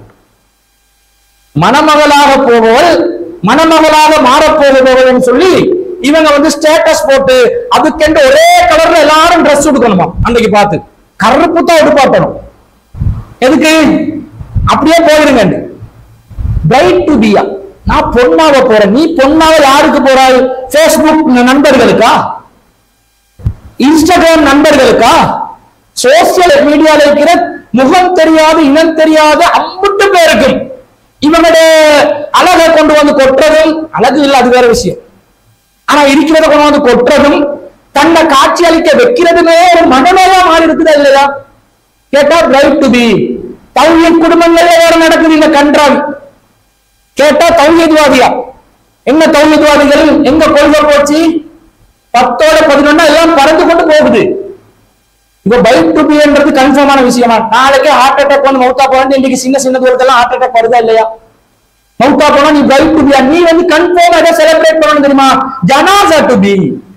மணமகளாக போபவள் மணமகளாக மாறப்போகிறவள் சொல்லி இவங்க வந்து ஸ்டேட்டஸ் போட்டு அதுக்கென்று ஒரே கலர்ல எல்லாரும் ட்ரெஸ் எடுக்கணுமா அன்னைக்கு பார்த்து கருப்பு தான் எடுப்பாட்டணும் எதுக்கு அப்படியே போயிருங்க பிரைட் டு பியா நான் பொண்ணாக போறேன் நீ பொண்ணாக யாருக்கு போறாய் ஃபேஸ்புக் நண்பர்களுக்கா இன்ஸ்டாகிராம் நண்பர்களுக்கா சோசியல் மீடியால இருக்கிற முகம் தெரியாத இனம் தெரியாத அம்புட்டு பேருக்கும் இவங்களுடைய அழகை கொண்டு வந்து கொட்டுறதும் அழகு இல்ல அது வேற விஷயம் ஆனா இருக்கிறத கொண்டு வந்து கொட்டுறதும் தன்னை காட்சி அளிக்க வைக்கிறதுமே ஒரு மனநோயா மாறி இருக்குதா இல்லையா கேட்டா பிரைட் டு பி தௌஹீத் குடும்பங்கள்ல வேற நடக்குது இந்த கன்றாவி கேட்டா தௌஹீத்வாதியா என்ன தௌஹீத்வாதிகள் எங்க கொள்கை போச்சு பத்தோட பதினொன்னா எல்லாம் பறந்து கொண்டு போகுது இப்ப பைக் டு பின்றது கன்ஃபார்மான விஷயமா நாளைக்கு ஹார்ட் அட்டாக் வந்து மௌத்தா போனா இன்னைக்கு சின்ன சின்ன தூரத்தெல்லாம் ஹார்ட் அட்டாக் வருதா இல்லையா மௌத்தா போனா நீ பைக் டு பியா நீ வந்து கன்ஃபார்ம் எதை செலிப்ரேட் பண்ணணும் தெரியுமா ஜனாசா டு பி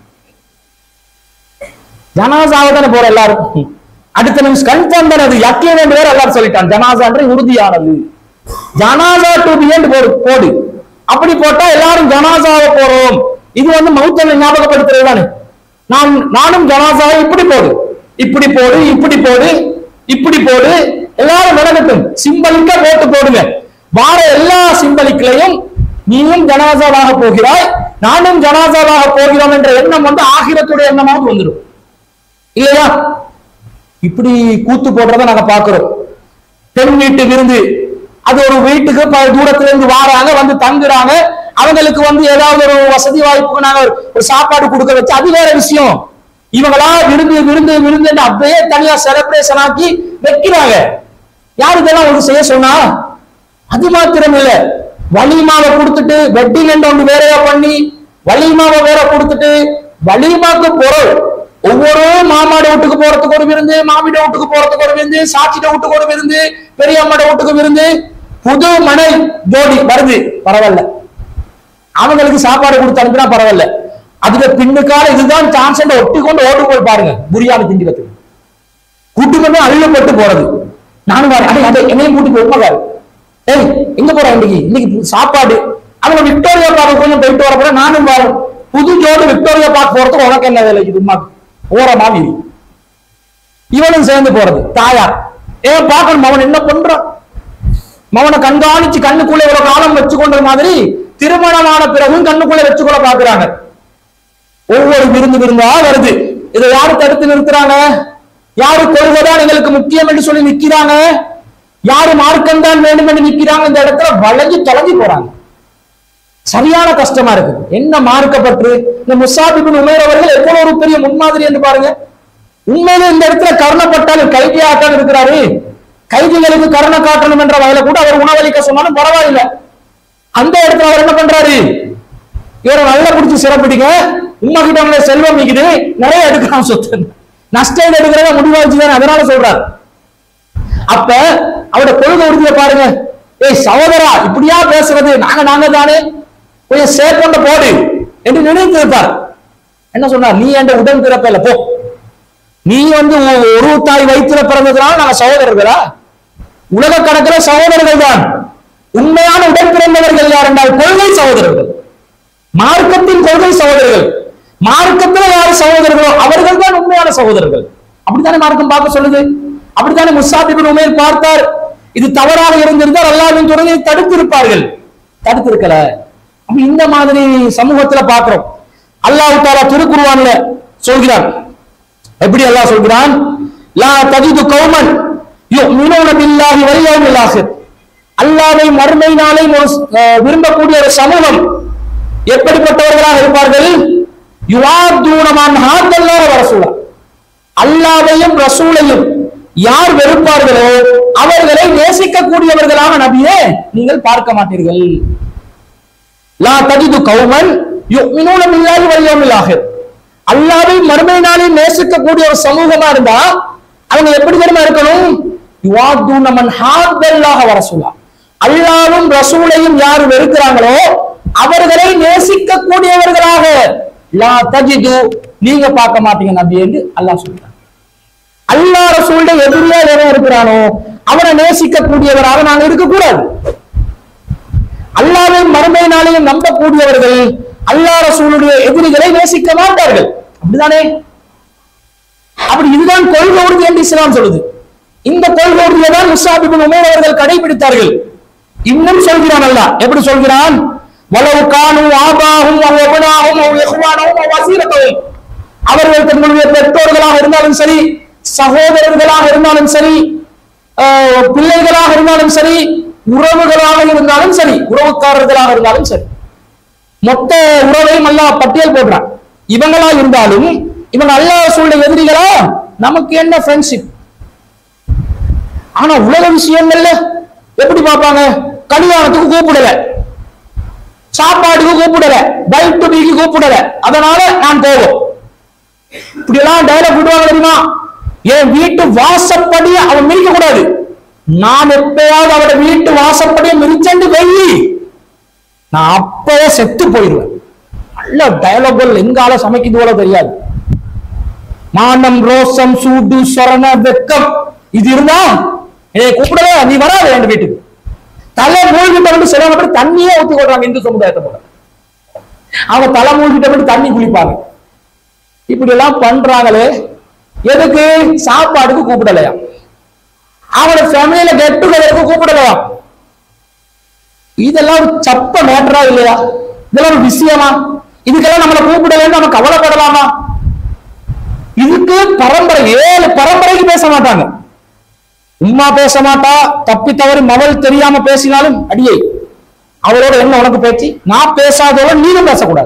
ஜனாசாவை தானே போற எல்லாரும் அடுத்த நிமிஷம் கன்ஃபார்ம் தானே அது யக்கீன் என்று வேற எல்லாரும் சொல்லிட்டான் ஜனாசான்ற உறுதியானது ஜனாசா டு பி என்று போடு போடு அப்படி போட்டா எல்லாரும் ஜனாசாவை போறோம் இது வந்து மௌத்தனை ஞாபகப்படுத்துறது தானே நான் நானும் ஜனாசாவை இப்படி போடு இப்படி போடு இப்படி போடு இப்படி போடு எல்லாரும் விலகட்டும் சிம்பலிக்கா போட்டு போடுங்க வார எல்லா சிம்பலிக்களையும் நீயும் ஜனாசாவாக போகிறாய் நானும் ஜனாசாவாக போகிறோம் என்ற எண்ணம் வந்து ஆகிரத்துடைய எண்ணமாக வந்துடும் இல்லையா இப்படி கூத்து போடுறத நாங்க பாக்குறோம் பெண் வீட்டு விருந்து அது ஒரு வீட்டுக்கு பல தூரத்துல இருந்து வாராங்க வந்து தங்குறாங்க அவங்களுக்கு வந்து ஏதாவது ஒரு வசதி வாய்ப்புக்கு நாங்க ஒரு- ஒரு சாப்பாடு கொடுக்க வச்சு அது வேற விஷயம் இவங்களா விருந்து விருந்து விருந்து அப்படியே தனியா செலிப்ரேஷன் ஆக்கி வைக்கிறாங்க யாரு இதெல்லாம் ஒரு செய்ய சொன்னா அது மாத்திரம் இல்ல வலிமாவை கொடுத்துட்டு வெட்டிங் என்ற ஒன்று வேறையா பண்ணி வலிமாவை வேற கொடுத்துட்டு வலிமாக்கு பொருள் ஒவ்வொரு மாமாட வீட்டுக்கு போறதுக்கு ஒரு விருந்து மாமிட வீட்டுக்கு போறதுக்கு ஒரு விருந்து சாட்சிட வீட்டுக்கு ஒரு விருந்து பெரியம்மாட வீட்டுக்கு விருந்து புது மனை ஜோடி வருது பரவாயில்ல அவங்களுக்கு சாப்பாடு கொடுத்து அனுப்பினா பரவாயில்ல அதுல பின்னுக்கால இதுதான் சான்ஸ் ஒட்டி கொண்டு ஓட்டு போய் பாருங்க புரியாம திண்டிக்கிறதுக்கு கூட்டுமே அள்ளப்பட்டு போறது நானும் வரேன் அடே அடே என்னையும் கூட்டி போய் உண்மைக்காரு ஏய் எங்க போற இன்னைக்கு இன்னைக்கு சாப்பாடு அவங்க விக்டோரியா பார்க்க கொஞ்சம் போயிட்டு வர போற நானும் வரேன் புது ஜோடு விக்டோரியா பார்க்க போறதுக்கு உனக்கு என்ன வேலை இது உமா ஓர மாமி இவனும் சேர்ந்து போறது தாயார் ஏன் பார்க்கணும் அவன் என்ன பண்றான் மவனை கண்காணிச்சு கண்ணுக்குள்ள இவ்வளவு காலம் வச்சு கொண்ட மாதிரி திருமணமான பிறகும் கண்ணுக்குள்ள வச்சுக்கொள்ள பாக்குறாங்க ஒவ்வொரு விருந்து விருந்தா வருது இதை யாரு தடுத்து நிறுத்துறாங்க யாரு கொள்கைதான் எங்களுக்கு முக்கியம் என்று சொல்லி நிக்கிறாங்க யாரு மார்க்கம் தான் வேண்டும் என்று நிக்கிறாங்க இந்த இடத்துல வளைஞ்சு தொலைஞ்சு போறாங்க சரியான கஷ்டமா இருக்கு என்ன மார்க்கப்பற்று இந்த முசாபிபின் உமேர் அவர்கள் எவ்வளவு ஒரு பெரிய முன்மாதிரி என்று பாருங்க உண்மையிலே இந்த இடத்துல கருணப்பட்டாலும் கைதியாகத்தான் இருக்கிறாரு கைதிகளுக்கு கருணை காட்டணும் என்ற வகையில கூட அவர் உணவளிக்க சொன்னாலும் பரவாயில்லை அந்த இடத்துல அவர் என்ன பண்றாரு இவரை நல்லா பிடிச்சி சிறப்பிடிங்க உமா கிட்ட உங்களை செல்வம் நிக்குது நிறைய எடுக்கலாம் சொத்து நஷ்டம் எடுக்கிறத முடிவாச்சுதானே அதனால சொல்றாரு அப்ப அவரோட கொள்கை உறுதியை பாருங்க ஏய் சகோதரா இப்படியா பேசுறது நாங்க நாங்க தானே கொஞ்சம் சேஃப் கொண்ட போடு என்று நினைத்து இருப்பார் என்ன சொன்னார் நீ என்ற உடன் பிறப்பல போ நீ வந்து ஒ- ஒரு தாய் வயிற்றுல பிறந்ததுனால நாங்க சகோதரர்களா உலக கணக்கில் சகோதரர்கள் தான் உண்மையான உடன்பிறந்தவர்கள் யார் என்றால் கொள்கை சகோதரர்கள் மார்க்கத்தின் கொள்கை சகோதரர்கள் மார்க்கத்துல யார் சகோதரர்களோ அவர்கள் தான் உண்மையான சகோதரர்கள் அப்படித்தானே மார்க்கம் பார்க்க சொல்லுது அப்படித்தானே முசாபிபின் உமேர் பார்த்தார் இது தவறாக இருந்திருந்தால் அல்லாவின் துறையை தடுத்திருப்பார்கள் தடுத்திருக்கல அப்ப இந்த மாதிரி சமூகத்துல பார்க்கிறோம் அல்லாஹ் தாலா திருக்குருவான்ல சொல்கிறான் எப்படி அல்லாஹ் சொல்கிறான் லா தஜிது கௌமன் யுமினூன பில்லாஹி வல் யௌமில் ஆகிர் அல்லாஹ்வை மறுமை நாளை ஒரு- அஹ் விரும்பக்கூடிய ஒரு சமூகம் எப்படிப்பட்டவர்களாக இருப்பார்கள் யுவாத்தூனமான் ஹாத்தல்லாஹ் ரசூலா அல்லாவையும் ரசூலையும் யார் வெறுப்பார்களோ அவர்களை நேசிக்கக்கூடியவர்களாக நபியே நீங்கள் பார்க்க மாட்டீர்கள் லா தஜிது கௌமன் யுமினூன பில்லாஹி வல் யௌமில் ஆகிர் அல்லாவை மறுமை நாளில் நேசிக்கக்கூடிய ஒரு சமூகமா இருந்தா அவங்க எப்படி தெரியுமா இருக்கணும் யுவாத்தூன மன் ஹாத்தல்லாஹ ரசூலா அல்லாவும் ரசூலையும் யார் வெறுக்கிறாங்களோ அவர்களை நேசிக்கக்கூடியவர்களாக லா தஜிது நீங்க பார்க்க மாட்டீங்க நபி என்று அல்லாஹ் சொல்றான் அல்லாஹ் ரசூலுடைய எதிரியா எவன் இருக்கிறானோ அவனை நேசிக்கக்கூடியவராக நாங்க இருக்கக்கூடாது அல்லாவையும் மறுமை நாளையும் நம்பக்கூடியவர்கள் அல்லாஹ் ரசூலுடைய எதிரிகளை நேசிக்க மாட்டார்கள் அப்படிதானே அப்படி இதுதான் கொள்கை உறுதி என்று இஸ்லாம் சொல்லுது இந்த கொள்கை உறுதியை தான் முசாபிபின் உமேர் அவர்கள் கடைபிடித்தார்கள் இன்னும் சொல்கிறான் அல்லாஹ் எப்படி சொல்கிறான் வலவு கானு ஆபாகும் அவனாகும் இஹ்வானஹும் வசீரத்தவும் அவர்கள் தங்களுடைய பெற்றோர்களாக இருந்தாலும் சரி சகோதரர்களாக இருந்தாலும் சரி ஆஹ், பிள்ளைகளாக இருந்தாலும் சரி உறவுகளாக இருந்தாலும் சரி உறவுக்காரர்களாக இருந்தாலும் சரி மொத்த உறவையும் அல்லாஹ் பட்டியல் போடுறான் இவங்களா இருந்தாலும் இவங்க அல்லாஹ் சொல்ற எதிரிகளா நமக்கு என்ன ஃப்ரெண்ட்ஷிப் ஆனா உலக விஷயங்கள்ல எப்படி பார்ப்பாங்க கல்யாணத்துக்கு கூப்பிடல சாப்பாடுக்கு கூப்பிடல பைக் டு பீக்கு கூப்பிடல அதனால நான் போவோம் இப்படி எல்லாம் டைலாக் விடுவாங்க தெரியுமா என் வீட்டு வாசப்படிய அவன் மிதிக்க கூடாது நான் எப்பயாவது அவட வீட்டு வாசப்படியை மிதிச்சண்டு வெள்ளி நான் அப்பவே செத்து போயிடுவேன் நல்ல டயலாகுகள் எங்கால சமைக்குது போல தெரியாது மானம் ரோசம் சூடு சொரண வெக்கம் இது இருந்தா என்னை கூப்பிடவே நீ வராது என் வீட்டுக்கு தலை மூழ்கிட்ட வந்து சில பேர் தண்ணியே ஊத்தி கொள்றாங்க இந்து சமுதாயத்தை போல அவங்க தலை மூழ்கிட்ட போய் தண்ணி குளிப்பாங்க இப்படி எல்லாம் பண்றாங்களே எதுக்கு சாப்பாடுக்கு கூப்பிடலையா அவனோட ஃபேமிலியில கெட் டுகெதருக்கு கூப்பிடலையா இதெல்லாம் ஒரு சப்ப மேட்டரா இல்லையா இதெல்லாம் ஒரு விஷயமா இதுக்கெல்லாம் நம்மளை கூப்பிடலன்னு நம்ம கவலைப்படலாமா இதுக்கு பரம்பரை ஏழு பரம்பரைக்கு பேச மாட்டாங்க உம்மா பேச மாட்டா தப்பி தவறி மவள் தெரியாம பேசினாலும் அடியே அவளோட என்ன உனக்கு பேச்சு நான் பேசாதவள நீனும் பேசக்கூடாது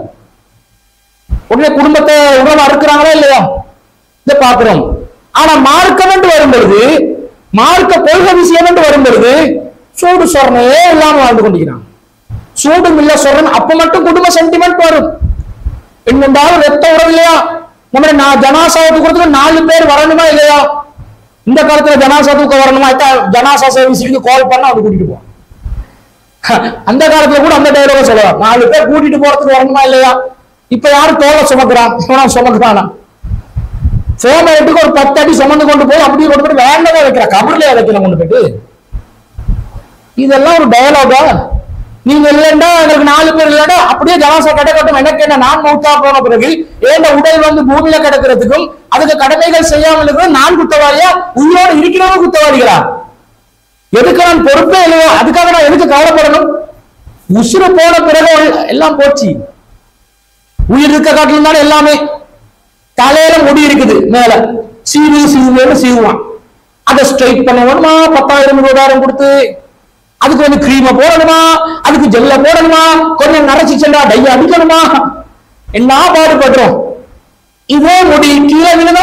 உடனே குடும்பத்தை உறவு அறுக்கிறாங்களா இல்லையா இதை பாக்குறோம் ஆனா மார்க்கம் என்று வரும்பொழுது மார்க்க கொள்கை விஷயம் என்று வரும்பொழுது சூடு சொரணையே இல்லாம வாழ்ந்து கொண்டிருக்கிறான் சூடும் இல்ல சொரண் அப்ப மட்டும் குடும்ப சென்டிமெண்ட் வரும் என்னென்றாலும் ரத்த உறவு இல்லையா நம்ம நான் ஜனாசாவை தூக்கிறதுக்கு நாலு பேர் வரணுமா இல்லையா இந்த காலத்துல ஜனாசா தூக்க வரணுமா இத்தா ஜனாசா சர்வீஸுக்கு கால் பண்ணா வந்து கூட்டிட்டு போவான் அந்த காலத்துல கூட அந்த டைலாக சொல்லலாம் நாலு பேர் கூட்டிட்டு போறதுக்கு வரணுமா இல்லையா இப்ப யாரு தோலை சுமக்குறான் இவனா சுமக்குறானா சோமரத்துக்கு ஒரு பத்து அடி சுமந்து கொண்டு போய் அப்படியே கொண்டு போய் வேண்டவே வைக்கிற கபர்ல வைக்கிறேன் கொண்டு போயிட்டு இதெல்லாம் ஒரு டயலாகா நீங்க இல்லைண்டா எங்களுக்கு நாலு பேர் இல்லடா அப்படியே ஜனாசா கிடக்கட்டும் எனக்கு என்ன நான் மௌத்தா போன பிறகு ஏன் உடல் வந்து பூமியில கிடக்கிறதுக்கும் அதுக்கு கடமைகள் செய்யாமல் இருக்கிறது நான் குத்தவாளியா உயிரோடு இருக்கிறவங்க குத்தவாளிகளா எதுக்கு நான் பொறுப்பே இல்லையோ அதுக்காக நான் எதுக்கு கவலைப்படணும் உசுறு போன பிறகு எல்லாம் போச்சு உயிர் இருக்க காட்டிலும் தானே எல்லாமே தலையில முடி இருக்குது மேல சீவு சீவுன்னு சீவுவான் அதை ஸ்ட்ரைட் பண்ண வேணுமா பத்தாயிரம் இருபதாயிரம் கொடுத்து அதுக்கு வந்து கிரீமை போடணுமா அதுக்கு ஜெல்ல போடணுமா கொஞ்சம் நரைச்சி சென்றா டைய அடிக்கணுமா என்ன பாடுபடுறோம் இதே முடி கீழே விழுதா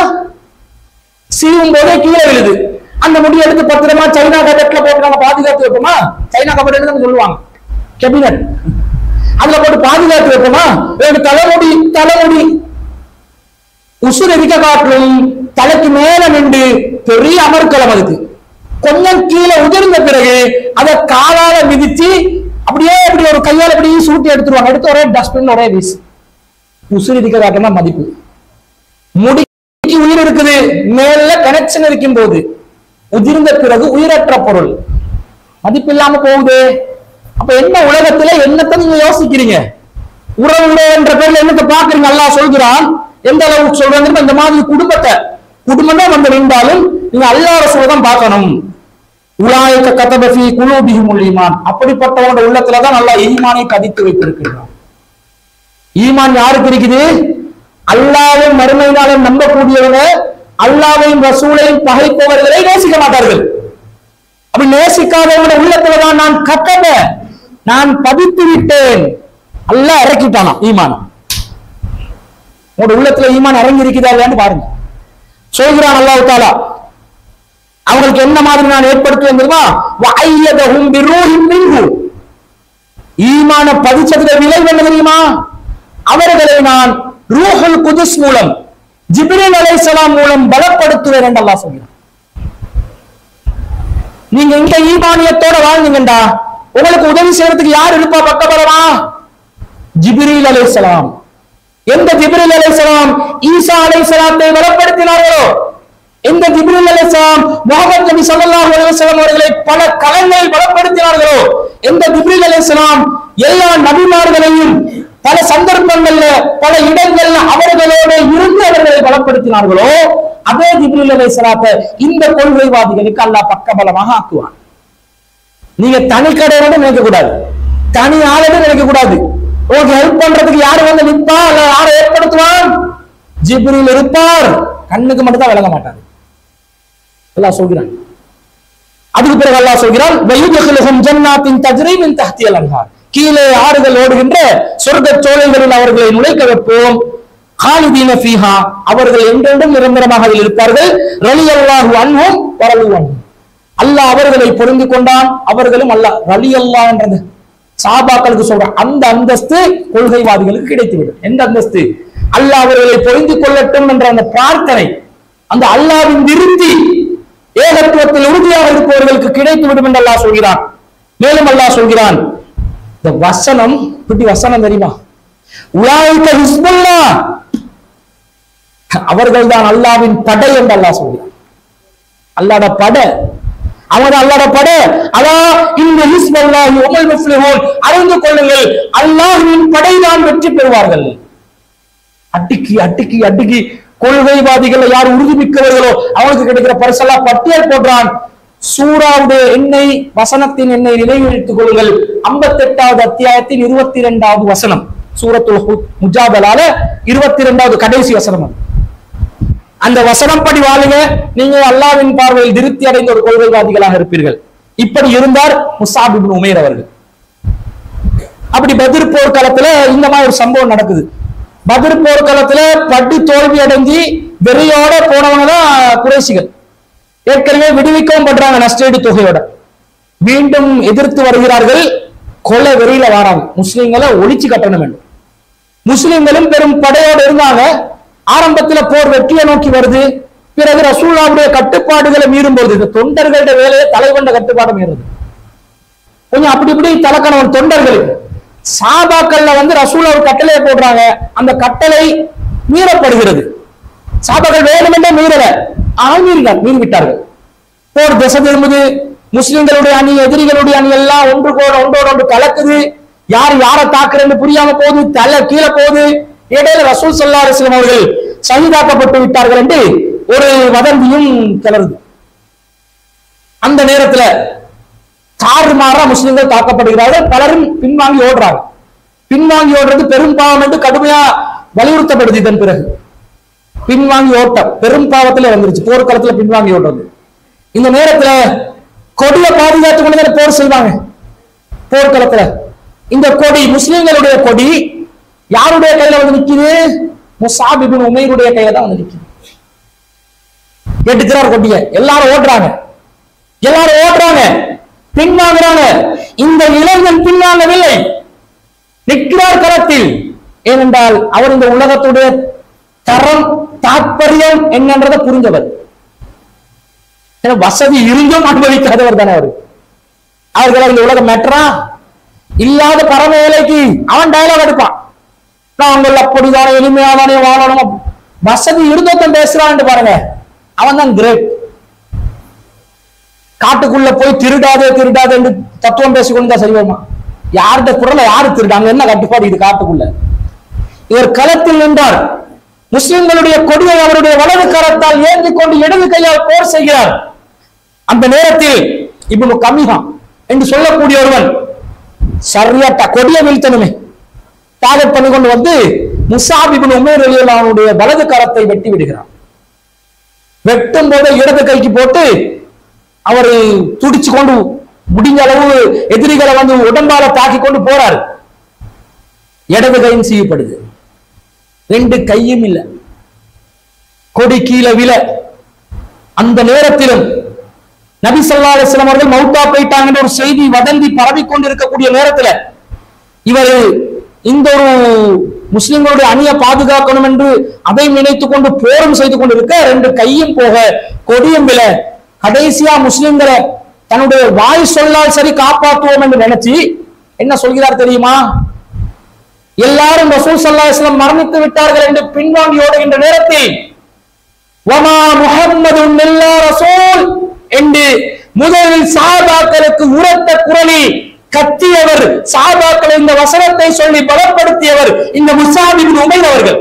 சீவும் போதே கீழே விழுது அந்த முடி எடுத்து பத்திரமா சைனா கபட்ல போட்டு நம்ம பாதுகாத்து வைப்போமா சைனா கபட் நம்ம சொல்லுவாங்க கேபினட் அதுல போட்டு பாதுகாத்து வைப்போமா ஒரு தலைமுடி தலைமுடி உசுர் இருக்க காட்டிலும் தலைக்கு மேல நின்று பெரிய அமர்க்கலம் அதுக்கு கொஞ்சம் கீழே உதிர்ந்த பிறகு அதை காலால மிதிச்சு அப்படியே இப்படி ஒரு கையால இப்படி சூட்டி எடுத்துருவாங்க எடுத்து ஒரே டஸ்ட்பின் ஒரே வீசு உசுர் இருக்க காட்டுனா மதிப்பு முடிக்கு உயிர் இருக்குது மேல கனெக்ஷன் இருக்கும் போது உதிர்ந்த பிறகு உயிரற்ற பொருள் மதிப்பில்லாம போகுது அப்ப என்ன உலகத்துல என்னத்தை நீங்க யோசிக்கிறீங்க உறவு என்ற பேர்ல என்னத்தை பாக்குறீங்க அல்லாஹ் சொல்கிறான் எந்த அளவுக்கு சொல்றாங்க தெரியுமா? இந்த மாதிரி குடும்பத்தை குடும்பம் தான் வந்து நின்றாலும் நீங்க அல்லாஹ் ரசூலை தான் பார்க்கணும் உலாயக்க கதபி குலூபிஹிமுல் ஈமான் அப்படிப்பட்டவங்க உள்ளத்துல தான் நல்லா ஈமானை கதித்து வைத்திருக்கிறான் ஈமான் யாருக்கு இருக்குது அல்லாவும் மறுமை நாளும் நம்பக்கூடியவங்க அல்லாவையும் ரசூலையும் பகைப்பவர்களை நேசிக்க மாட்டார்கள் அப்படி நேசிக்காதவங்க உள்ளத்துலதான் நான் கட்டத நான் பதித்து விட்டேன் அல்லாஹ் இறக்கிட்டானா ஈமான் உங்களோட உள்ளத்துல ஈமான் இறங்கி இருக்குதா இல்லையான்னு பாருங்க சொல்கிறான் அல்லாஹ் தாலா அவங்களுக்கு என்ன மாதிரி நான் ஏற்படுத்துவேன் தெரியுமா வஅய்யதஹும் பிரூஹின் மின்ஹு ஈமான பதிச்சதுல விளைவு என்ன தெரியுமா அவர்களை நான் ரூஹுல் குதுஸ் மூலம் ஜிப்ரீல் அலைஹிஸ்ஸலாம் மூலம் பலப்படுத்துவேன் என்று அல்லாஹ் சொல்கிறான் நீங்க இந்த ஈமானியத்தோட வாழ்ந்தீங்கடா உங்களுக்கு உதவி செய்யறதுக்கு யார் இருப்பா பக்கபலமா ஜிப்ரீல் அலைஹிஸ்ஸலாம் எந்த ஜிப்ரீல் அலைஹிஸ்ஸலாம் ஈசா அலைஹிஸ்ஸலாத்தை பலப்படுத்தினார்களோ எந்த ஜிப்ரீல் அலைஹிஸ்ஸலாம் முஹம்மது நபி ஸல்லல்லாஹு அலைஹி வஸல்லம் அவர்களை பல களங்களில் பலப்படுத்தினார்களோ எந்த ஜிப்ரீல் அலைஹிஸ்ஸலாம் எல்லா நபிமார்களையும் பல சந்தர்ப்பங்கள்ல பல இடங்கள்ல அவர்களோடு இருந்து அவர்களை பலப்படுத்தினார்களோ அதே ஜிப்ரீல் அலைஹிஸ்ஸலாத்தை இந்த கொள்கைவாதிகளுக்கு அல்லாஹ் பக்கபலமாக ஆக்குவான் நீங்க தனி கடையோட நினைக்க கூடாது தனி ஆளோட நினைக்க கூடாது உங்களுக்கு ஹெல்ப் பண்றதுக்கு யாரு வந்து நிற்பா இல்ல யாரை ஏற்படுத்துவான் ஜிப்ரீல் இருப்பார் கண்ணுக்கு மட்டும் தான் விளங்க மாட்டாரு அல்லாஹ் சொல்கிறான் அதுக்கு பிறகு அல்லாஹ் சொல்கிறான் வயுதஹிலுஹும் ஜன்னாத்தின் தஜ்ரி மின் தஹ்தியல் அன்ஹார் கீழே ஆறுகள் ஓடுகின்ற சொர்க்க சோலைகளில் அவர்களை நுழைக்க வைப்போம் காலிதீன ஃபீஹா அவர்கள் என்றென்றும் நிரந்தரமாக அதில் இருப்பார்கள் ரலியல்லாஹு அன்ஹும் வரலு அன்ஹும் அல்லாஹ் அவர்களை பொருந்தி கொண்டான் அவர்களும் அல்லாஹ் ரலி அல்லாஹ் என்றது சாபாக்களுக்கு சொல்ற அந்த அந்தஸ்து கொள்கைவாதிகளுக்கு கிடைத்துவிடும் எந்த அந்தஸ்து அல்லாஹ் அவர்களை பொருந்திக் கொள்ளட்டும் என்ற அந்த பிரார்த்தனை அந்த அல்லாவின் விருத்தி ஏகத்துவத்தில் உறுதியாக இருப்பவர்களுக்கு கிடைத்து விடும் என்று அல்லாஹ் சொல்கிறான் மேலும் அல்லாஹ் சொல்கிறான் இந்த வசனம் இப்படி வசனம் தெரியுமா உலாய்க்க ஹிஸ்புல்லா அவர்கள் தான் அல்லாவின் படை என்று அல்லாஹ் சொல்கிறான் அல்லாட படை அவங்க அல்லாட படை அதா இந்த ஹிஸ்புல்லாஹி உமல் முஃப்லிஹூன் அறிந்து கொள்ளுங்கள் அல்லாஹ்வின் படை தான் வெற்றி பெறுவார்கள் அட்டிக்கு அட்டிக்கு அட்டிக்கு கொள்கைவாதிகள் யார் உறுதிமிக்கவர்களோ அவனுக்கு கிடைக்கிற பரிசெல்லாம் பட்டியல் போடுறான் சூறாவுடைய எண்ணெய் வசனத்தின் எண்ணெய் நினைவிழித்துக் கொள்ளுங்கள் 58வது அத்தியாயத்தின் இருபத்தி இரண்டாவது வசனம் சூரத்துல் ஹு- முஜாதலால இருபத்தி இரண்டாவது கடைசி வசனம் அது. அந்த வசனம் படி வாழுங்க நீங்க அல்லாவின் பார்வையில் திருப்தி அடைந்த ஒரு கொள்கைவாதிகளாக இருப்பீர்கள் இப்படி இருந்தார் முசாப் இப்னு உமைர் அவர்கள் அப்படி பத்ர் போர்க்காலத்துல இந்த மாதிரி ஒரு சம்பவம் நடக்குது பத்ர் போர்க்காலத்துல பட்டு தோல்வி அடைஞ்சு வெறியோட போனவங்க தான் குறைசிகள் ஏற்கனவே விடுவிக்கவும் பண்றாங்க நஷ்டஈடு தொகையோட மீண்டும் எதிர்த்து வருகிறார்கள் கொலை வெறியில வராங்க முஸ்லிம்களை ஒழிச்சு கட்டணும் வேண்டும் முஸ்லிம்களும் பெரும் படையோடு இருந்தாங்க ஆரம்பத்துல போர் வெற்றியை நோக்கி வருது பிறகு ரசூல்லாவுடைய கட்டுப்பாடுகளை மீறும் பொழுது இந்த தொண்டர்களுடைய வேலையை தலைவண்ட கட்டுப்பாடு மீறுது கொஞ்சம் அப்படி இப்படி தலக்கணவன் தொண்டர்கள் சாபாக்கள்ல வந்து ரசூல் ஒரு கட்டளையை போடுறாங்க அந்த கட்டளை மீறப்படுகிறது சாபாக்கள் வேணுமென்றே மீறல ஆனால் மீறினார் மீறி விட்டார்கள் போர் திசை திரும்புது முஸ்லிம்களுடைய அணி எதிரிகளுடைய அணி எல்லாம் ஒன்று கூட ஒன்றோடு ஒன்று கலக்குது யார் யாரை தாக்குறேன்னு புரியாம போகுது தலை கீழே போகுது இடையில ரசூல் சல்லா அலிஸ்லாம் அவர்கள் சகிதாக்கப்பட்டு விட்டார்கள் என்று ஒரு வதந்தியும் கிளறுது அந்த நேரத்துல தாறுமாறா முஸ்லிம்கள் தாக்கப்படுகிறார்கள் பலரும் பின்வாங்கி ஓடுறாங்க பின்வாங்கி ஓடுறது பெரும் பாவம் என்று கடுமையா வலியுறுத்தப்படுது இதன் பிறகு பின்வாங்கி ஓட்டம் பெரும் பாவத்துல வந்துருச்சு போர்க்களத்துல பின்வாங்கி ஓடுறது இந்த நேரத்துல கொடியை பாதுகாத்து கொண்டு தானே போர் செய்வாங்க போர்க்களத்துல இந்த கொடி முஸ்லிம்களுடைய கொடி யாருடைய கையில வந்து நிக்குது முசாப் இப்னு உமைருடைய கையில தான் வந்து நிக்குது எடுக்கிறார் கொடிய எல்லாரும் ஓடுறாங்க எல்லாரும் ஓடுறாங்க பின்வாங்குறாங்க இந்த இளைஞன் பின்வாங்கவில்லை நிற்கிறார் களத்தில் ஏனென்றால் அவர் இந்த உலகத்துடைய தரம் தாற்பயம் என்னன்றதை புரிந்தவர் ஏன்னா வசதி இருந்தும் அனுபவிக்காதவர் தானே அவரு அவர்கள் இந்த உலகம் மெட்ரா இல்லாத பரம வேலைக்கு அவன் டயலாக் எடுப்பான் நாங்கள் அப்படிதானே எளிமையாதானே வாழணும் வசதி இருந்தோத்தம் பேசுறான்னு பாருங்க அவன் தான் கிரேட் காட்டுக்குள்ள போய் திருடாதே திருடாதே என்று தத்துவம் பேசிக்கொண்டு சரி வருமா யார்கிட்ட குரலை யாரு திருடாங்க என்ன கட்டுப்பாடு இது காட்டுக்குள்ள இவர் களத்தில் நின்றார் முஸ்லிம்களுடைய கொடியை அவருடைய வலது கரத்தால் ஏந்தி கொண்டு இடது கையால் போர் செய்கிறார் அந்த நேரத்தில் இப்னு கமிஹா என்று சொல்லக்கூடிய ஒருவன் சரியாட்ட கொடிய வீழ்த்தணுமே டார்கெட் பண்ணி கொண்டு வந்து முசாப் இப்னு உமேர் ரலியல்லாஹுடைய வலது கரத்தை வெட்டி விடுகிறான் வெட்டும் போது இடது கைக்கு போட்டு அவர் துடிச்சு கொண்டு முடிஞ்ச அளவு எதிரிகளை வந்து உடம்பால தாக்கி கொண்டு போறாரு இடது கையும் செய்யப்படுது ரெண்டு கையும் இல்ல கொடி கீழே விழ அந்த நேரத்திலும் நபி ஸல்லல்லாஹு அலைஹி வஸல்லம் அவர்கள் மௌத்தா போயிட்டாங்கன்ற ஒரு செய்தி வதந்தி பரவி கொண்டிருக்கக்கூடிய நேரத்துல இவர் இந்த ஒரு முஸ்லிம்களுடைய அணியை பாதுகாக்கணும் என்று அதை நினைத்துக் கொண்டு போரும் செய்து கொண்டிருக்க ரெண்டு கையும் போக கொடியும் விழ கடைசியா முஸ்லிம்களை தன்னுடைய வாய் சொல்லால் சரி காப்பாற்றுவோம் என்று நினைச்சு என்ன சொல்கிறார் தெரியுமா எல்லாரும் ரசூல் ஸல்லல்லாஹு அலைஹி வஸல்லம் மரணித்து விட்டார்கள் என்று பின்வாங்கி ஓடுகின்ற நேரத்தில் வமா முஹம்மதுன் இல்லா ரசூல் என்று முதலில் சாபாக்களுக்கு உரத்த குரலில் கத்தியவர் சாபாக்கள் இந்த வசனத்தை சொல்லி பலப்படுத்தியவர் இந்த முசாபிபின் உமைர் அவர்கள்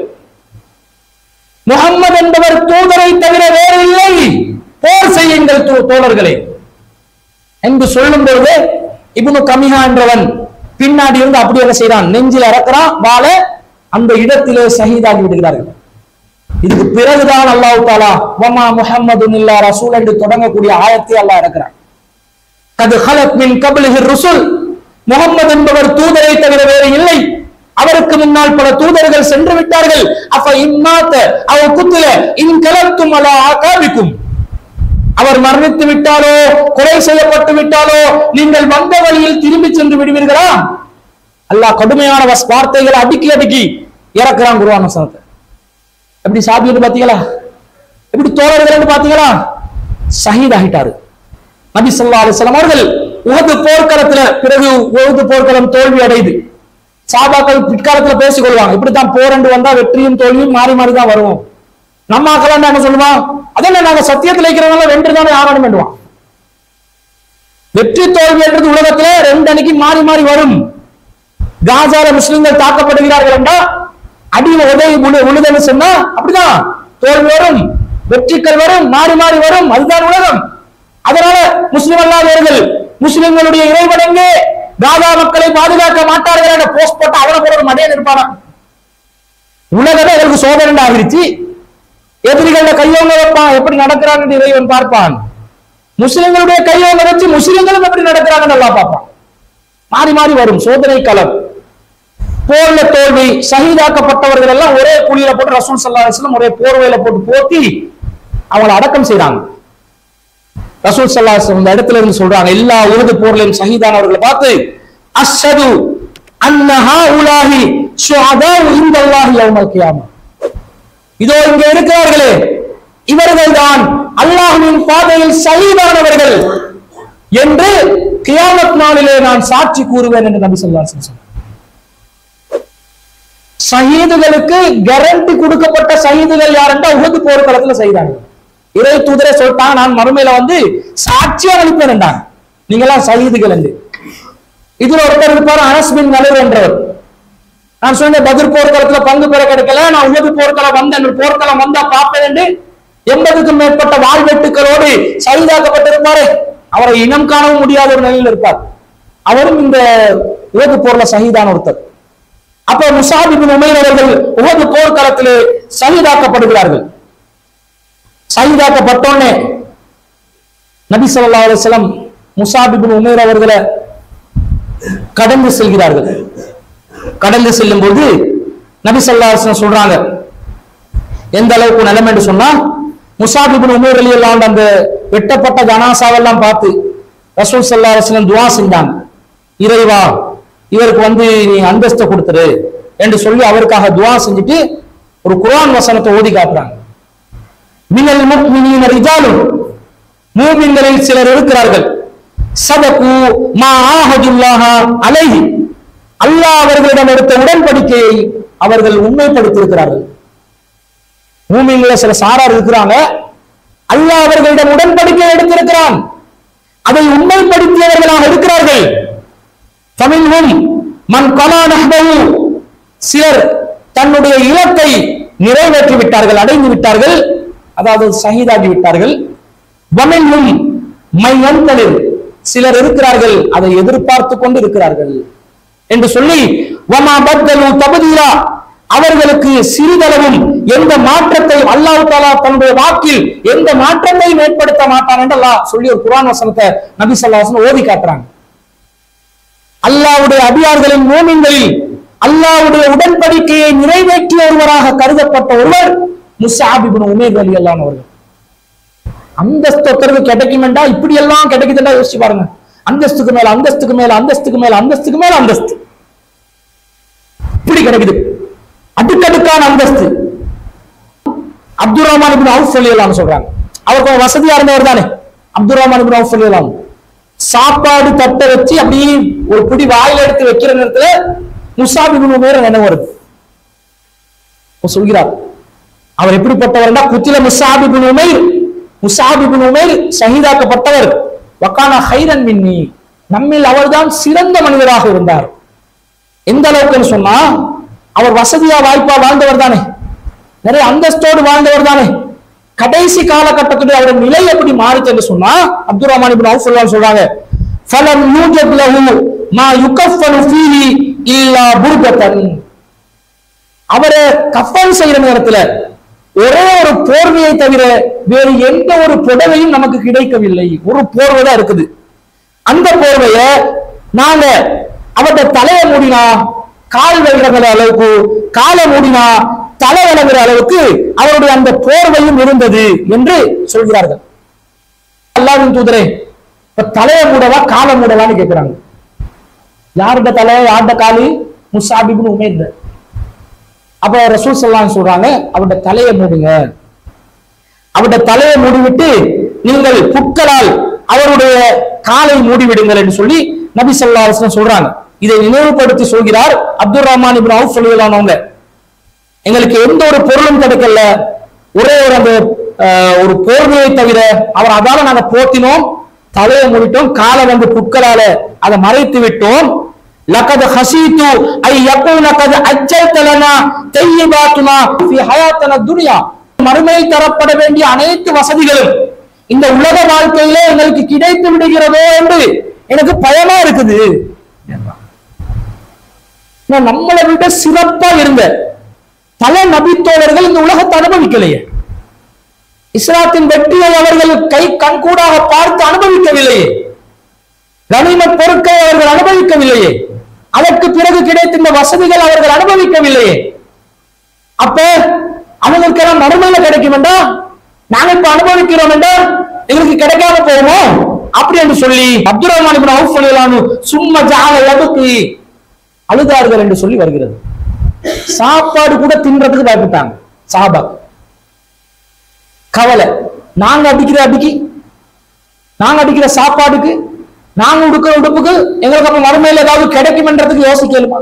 முகம்மது என்பவர் தூதரை தவிர வேறு இல்லை போர் செய்யுங்கள் தோ- தோழர்களே என்று சொல்லும் பொழுது இப்னு கமிஹா என்றவன் பின்னாடி இருந்து அப்படி என்ன செய்றான் நெஞ்சில் இறக்குறான் வாழ அந்த இடத்திலே ஷஹீதாகி விடுகிறார்கள் இதுக்கு பிறகுதான் அல்லாஹ் தாலா வமா முஹம்மது இல்லா ரசூல் என்று தொடங்கக்கூடிய ஆயத்தை அல்லாஹ் இறக்குறான் கது ஹலத் மின் கபிலிஹி ருசுல் முகம்மது என்பவர் தூதரை தவிர வேறு இல்லை அவருக்கு முன்னால் பல தூதர்கள் சென்று விட்டார்கள் அப்ப இம்மாத்த அவர் குத்துல இன் கலத்தும் அலா ஆகாபிக்கும் அவர் மரணித்து விட்டாலோ கொலை செய்யப்பட்டு விட்டாலோ நீங்கள் வந்த வழியில் திரும்பி சென்று விடுவீர்களா அல்லாஹ் கடுமையான வஸ்- வார்த்தைகளை அடுக்கி அடுக்கி இறக்குறான் குருவான வசனத்தை எப்படி சாபின்னு பாத்தீங்களா எப்படி தோழர்கள் பாத்தீங்களா ஷஹீத் ஆகிட்டாரு நபி ஸல்லல்லாஹு அலைஹி வஸல்லம் அவர்கள் உஹது போர்க்களத்துல பிறகு உஹது போர்க்களம் தோல்வி அடையுது சாபாக்கள் பிற்காலத்துல பேசிக் கொள்வாங்க இப்படித்தான் போர் என்று வந்தா வெற்றியும் தோல்வியும் மாறி மாறி தான் வரும் நம்ம ஆக்கலாம் என்ன சொல்லுவான் அதென்ன நாங்க சத்தியத்தில் இருக்கிறவங்க வென்று தானே ஆகணும் என்றுவான் வெற்றி தோல்வி என்றது உலகத்துல ரெண்டு அன்னைக்கு மாறி மாறி வரும் காசால முஸ்லிம்கள் தாக்கப்படுகிறார்கள் என்றா அடியில உதவி உழு- உழுதுன்னு சொன்னா அப்படிதான் தோல்வி வரும் வெற்றிகள் வரும் மாறி மாறி வரும் அதுதான் உலகம் அதனால முஸ்லிம் அல்லாதவர்கள் முஸ்லிம்களுடைய இறைவனங்கே காசா மக்களை பாதுகாக்க மாட்டார்கள் என்ற போஸ்ட் போட்டு அவனை போல ஒரு மடையன் இருப்பானா உலகமே அவர்களுக்கு சோதனை ஆகிருச்சு எதிரிகள கையோங்க வைப்பான் எப்படி நடக்கிறாங்க இறைவன் பார்ப்பான் முஸ்லிம்களுடைய கையோங்க வச்சு முஸ்லிம்களும் எப்படி நடக்கிறாங்கன்னு நல்லா பார்ப்பான் மாறி மாறி வரும் சோதனை களம் போர்ல தோல்வி ஷஹீதாக்கப்பட்டவர்கள் எல்லாம் ஒரே குழியில போட்டு ரசூல் ஸல்லல்லாஹு அலைஹி வஸல்லம் ஒரே போர்வையில போட்டு போத்தி அவங்களை அடக்கம் செய்றாங்க ரசூல் ஸல்லல்லாஹு அலைஹி வஸல்லம் இந்த இடத்துல இருந்து சொல்றாங்க எல்லா உருது போர்லையும் ஷஹீதானவர்களை பார்த்து அஷ்ஹது அன்ன ஹாஉலாஹி ஷுஹதாஉ இந்தல்லாஹி யௌமல் கியாமா இதோ இங்கே இருக்கிறார்களே இவர்கள் தான் அல்லாஹ்வின் பாதையில் ஷஹீதானவர்கள் என்று கியாமத் நாளிலே நான் சாட்சி கூறுவேன் என்று நபி ஸல்லல்லாஹு அலைஹி வஸல்லம் ஷஹீதுகளுக்கு கேரண்டி கொடுக்கப்பட்ட ஷஹீதுகள் யாருன்னா உஹது போர்க்களத்துல செய்தாங்க இறை தூதரே சொல்லிட்டாங்க நான் மறுமையில வந்து சாட்சியா அளிப்பேன் என்றாங்க நீங்களாம் ஷஹீதுகள் என்று இதுல ஒருத்தர் இருப்பார் அனஸ் பின் நலர் என்றவர் நான் சொன்னேன் பதில் போர்க்களத்துல பங்கு பெற கிடைக்கல நான் உயர்வு போர்க்களம் வந்தேன் போர்க்களம் வந்தா பார்ப்பேன் என்று எண்பதுக்கும் மேற்பட்ட வாழ்வெட்டுகளோடு சகிதாக்கப்பட்டிருப்பாரு அவரை இனம் காணவும் முடியாத ஒரு நிலையில் இருப்பார் அவரும் இந்த உலகு போர்ல சகிதான ஒருத்தர் அப்ப முசாபிபின் உமைர் அவர்கள் உகது போர்க்களத்திலே சகிதாக்கப்படுகிறார்கள் சகிதாக்கப்பட்டோன்னே நபி ஸல்லல்லாஹு அலைஹி வஸல்லம் முசாபிபின் உமைர் அவர்களை கடந்து செல்கிறார்கள் கடந்து செல்லும் போது நபி ஸல்லல்லாஹு அலைஹி வஸல்லம் சொல்றாங்க எந்த அளவுக்கு நிலைமை என்று சொன்னா முசாபிபின் உமர் அலி அல்லாஹ் அந்த வெட்டப்பட்ட ஜனாசாவெல்லாம் பார்த்து ரசூல் ஸல்லல்லாஹு அலைஹி வஸல்லம் துஆ செஞ்சாங்க இறைவா இவருக்கு வந்து நீ அந்தஸ்தை கொடுத்துரு என்று சொல்லி அவருக்காக துஆ செஞ்சுட்டு ஒரு குர்ஆன் வசனத்தை ஓதி காட்டுறாங்க மினல் முஃமினீன ரிஜாலும் மூமின்களில் சிலர் இருக்கிறார்கள் சதகு மா ஆஹதுல்லாஹ அலைஹி அல்லாஹ் அவர்களிடம் எடுத்த உடன்படிக்கையை அவர்கள் உண்மைப்படுத்தியிருக்கிறார்கள் மூமின்ல சில சாரார் இருக்கிறாங்க அல்லாஹ் அவர்களிடம் உடன்படிக்கை எடுத்திருக்கிறான் அதை உண்மைப்படுத்தியவர்களாக இருக்கிறார்கள் தமிழ்வும் மன் கலா நஹ்பஹு சிலர் தன்னுடைய இலக்கை நிறைவேற்றி விட்டார்கள் அடைந்து விட்டார்கள் அதாவது ஷஹீதாகி விட்டார்கள் வமின்ஹும் மையந்தலில் சிலர் இருக்கிறார்கள் அதை எதிர்பார்த்து கொண்டு இருக்கிறார்கள் என்று சொல்லி வமா பத்தலு தபதீரா அவர்களுக்கு சிறிதளவும் எந்த மாற்றத்தை அல்லாஹ் தாலா தன்னுடைய வாக்கில் எந்த மாற்றத்தையும் ஏற்படுத்த மாட்டான் என்று அல்லாஹ் சொல்லி ஒரு குர்ஆன் வசனத்தை நபி ஸல்லல்லாஹு அலைஹி வஸல்லம் ஓதி காட்டுறாங்க அல்லாஹ்வுடைய அடியார்களின் மூமின்களில் அல்லாஹ்வுடைய உடன்படிக்கையை நிறைவேற்றிய ஒருவராக கருதப்பட்ட ஒருவர் முஸ்ஆப் இப்னு உமைர் ரலியல்லாஹு அன்ஹு அவர்கள் அந்தஸ்து ஒருத்தருக்கு கிடைக்குமெண்டா இப்படி எல்லாம் கிடைக்குதுன்னா யோசிச்சு பாருங்க அந்தஸ்துக்கு மேல அந்தஸ்துக்கு மேல அந்தஸ்துக்கு மேல அந்தஸ்துக்கு மேல அந்தஸ்து இப்படி கிடைக்குது அடுக்கடுக்கான அந்தஸ்து அப்துல் ரஹ்மான் இப்னு அவுஃப் ரலியல்லாஹு சொல்றாங்க அவர் கொஞ்சம் வசதியா இருந்தவர் தானே அப்துல் ரஹ்மான் இப்னு அவுஃப் ரலியல்லாஹு சாப்பாடு தட்டை வச்சு அப்படியே ஒரு பிடி வாயில எடுத்து வைக்கிற நேரத்துல முசாப் இப்னு உமைர் நினைவு வருது அவர் சொல்கிறார் அவர் எப்படிப்பட்டவர்னா குத்தில முசாப் இப்னு உமைர் முசாப் இப்னு உமைர் ஷஹீதாக்கப்பட்டவர் வக்கானா ஹைரன் மின்னி நம்மில் அவர்தான் சிறந்த மனிதராக இருந்தார் எந்த அளவுக்குன்னு சொன்னா அவர் வசதியா வாய்ப்பா வாழ்ந்தவர் தானே நிறைய அந்தஸ்தோடு வாழ்ந்தவர் தானே கடைசி காலகட்டத்துடைய அவருடைய நிலை எப்படி மாறுச்சு என்று சொன்னா அப்துல் ரஹ்மான் இப்னு அவுஃப் ரலியல்லாஹு சொல்றாங்க ஃபலம் யூஜத் லஹு மா யுகஃபனு ஃபீஹி இல்லா புர்கத்தன் அவரை கஃபன் செய்யற நேரத்துல ஒரே ஒரு போர்வையை தவிர வேறு எந்த ஒரு புடவையும் நமக்கு கிடைக்கவில்லை ஒரு போர்வை தான் இருக்குது அந்த போர்வைய நாங்க அவருடைய தலையை மூடினா கால் விளங்குற அளவுக்கு காலை மூடினா தலை விளங்குற அளவுக்கு அவருடைய அந்த போர்வையும் இருந்தது என்று சொல்கிறார்கள் அல்லாவின் தூதரே இப்ப தலையை மூடவா காலை மூடவான்னு கேட்கிறாங்க யாருடைய தலை யாருடைய காலு முசாபிப்னு உமேர் அப்ப ரசூல் ஸல்லல்லாஹு சொல்றாங்க அவருடைய தலையை மூடுங்க அவருடைய தலையை மூடிவிட்டு நீங்கள் புட்களால் அவருடைய காலை மூடிவிடுங்கள் என்று சொல்லி நபி ஸல்லல்லாஹு அலைஹி வஸல்லம் சொல்றாங்க இதை நினைவுபடுத்தி சொல்கிறார் அப்துல் ரஹ்மான் இப்னு அவுஃப் சொல்லிடலானவங்க எங்களுக்கு எந்த ஒரு பொருளும் கிடைக்கல ஒரே ஒரு அந்த அஹ், ஒரு போர்வையை தவிர அவர் அதால நாங்க போத்தினோம் தலையை மூடிட்டோம் காலை வந்து புட்களால அதை மறைத்து விட்டோம் லக்கது ஹசீத்து ஐ யக்கூன கது அஜ்ஜல்த லனா தையிபாத்துனா ஃபி ஹயாத்தன துன்யா மறுமையில் தரப்பட வேண்டிய அனைத்து வசதிகளும் இந்த உலக வாழ்க்கையிலே எங்களுக்கு கிடைத்து விடுகிறதோ என்று எனக்கு பயமா இருக்குது நான் நம்மளை விட சிறப்பா இருந்த பல நபித்தோழர்கள் இந்த உலகத்தை அனுபவிக்கலையே இஸ்லாத்தின் வெற்றியை அவர்கள் கை கண்கூடாக பார்த்து அனுபவிக்கவில்லையே கனிமத் பொருட்களை அவர்கள் அனுபவிக்கவில்லையே அதற்கு பிறகு கிடைத்த இந்த வசதிகள் அவர்கள் அனுபவிக்கவில்லையே அப்ப அவங்களுக்கெல்லாம் மறுமையில கிடைக்கும் என்றால் நாங்க இப்ப அனுபவிக்கிறோம் என்றால் எங்களுக்கு கிடைக்காம போகுமோ அப்படி என்று சொல்லி அப்துல் ரஹ்மான் இப்னு அவுஃப் ரலியல்லாஹு சும்மா ஜால யபுகி அழுதார்கள் என்று சொல்லி வருகிறது சாப்பாடு கூட தின்றதுக்கு பயப்பட்டாங்க சாபா கவலை நாங்க அடிக்கிற அடிக்கி நாங்க அடிக்கிற சாப்பாடுக்கு நாங்க உடுக்கிற உடுப்புக்கு எங்களுக்கு அப்ப மறுமையில ஏதாவது கிடைக்கும்ன்றதுக்கு யோசிக்கலுமா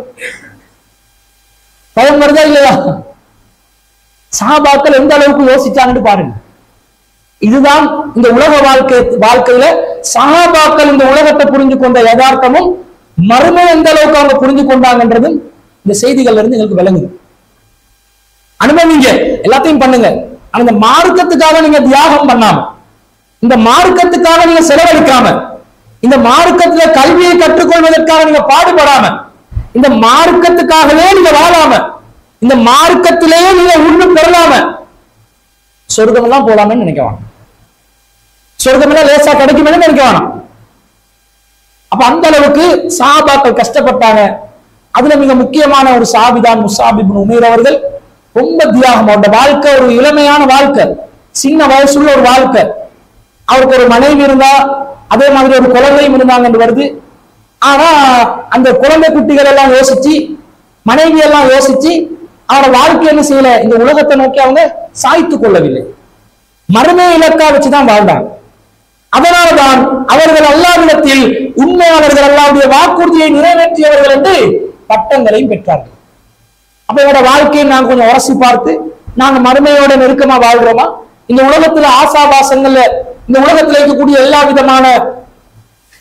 பயம் வருதா இல்லையா சாபாக்கள் எந்த அளவுக்கு யோசிச்சாங்கன்னு பாருங்க இதுதான் இந்த உலக வாழ்க்கை வாழ்க்கையில சஹாபாக்கள் இந்த உலகத்தை புரிஞ்சு கொண்ட யதார்த்தமும் மறுமை எந்த அளவுக்கு அவங்க புரிஞ்சு கொண்டாங்கன்றதும் இந்த செய்திகள்ல இருந்து எங்களுக்கு விளங்குது அனுபவிங்க எல்லாத்தையும் பண்ணுங்க ஆனா இந்த மார்க்கத்துக்காக நீங்க தியாகம் பண்ணாம இந்த மார்க்கத்துக்காக நீங்க செலவழிக்காம இந்த மார்க்கத்துல கல்வியை கற்றுக்கொள்வதற்காக நீங்க பாடுபடாம இந்த மார்க்கத்துக்காகவே நீங்க வாழாம இந்த மார்க்கத்திலேயே நீங்க உண்ணு பெறலாம சொர்க்கம் எல்லாம் போலாமன்னு நினைக்க வேணாம் சொர்க்கம் எல்லாம் லேசா கிடைக்குமே நினைக்க வேணாம் அப்ப அந்த அளவுக்கு சாபாக்கள் கஷ்டப்பட்டாங்க அதுல மிக முக்கியமான ஒரு சாபிதான் முசாபிப் உமேர் அவர்கள் ரொம்ப தியாகம் அவரோட வாழ்க்கை ஒரு இளமையான வாழ்க்கை சின்ன வயசுள்ள ஒரு வாழ்க்கை அவருக்கு ஒரு மனைவி இருந்தா அதே மாதிரி ஒரு குழந்தையும் இருந்தாங்க என்று வருது ஆனா அந்த குழந்தை குட்டிகள் எல்லாம் யோசிச்சு மனைவி எல்லாம் யோசிச்சு அவரோட வாழ்க்கை என்ன செய்யல இந்த உலகத்தை நோக்கி அவங்க சாய்த்து கொள்ளவில்லை மறுமை இலக்கா வச்சுதான் வாழ்ந்தாங்க அதனால்தான் அவர்கள் அல்லாவிடத்தில் உண்மையாளர்கள் அல்லாவுடைய வாக்குறுதியை நிறைவேற்றியவர்கள் என்று பட்டங்களையும் பெற்றார்கள் அப்ப என்னோட வாழ்க்கையை நாங்க கொஞ்சம் உரசி பார்த்து நாங்க மறுமையோட நெருக்கமா வாழ்றோமா இந்த உலகத்துல ஆசாபாசங்கள்ல இந்த உலகத்துல இருக்கக்கூடிய எல்லா விதமான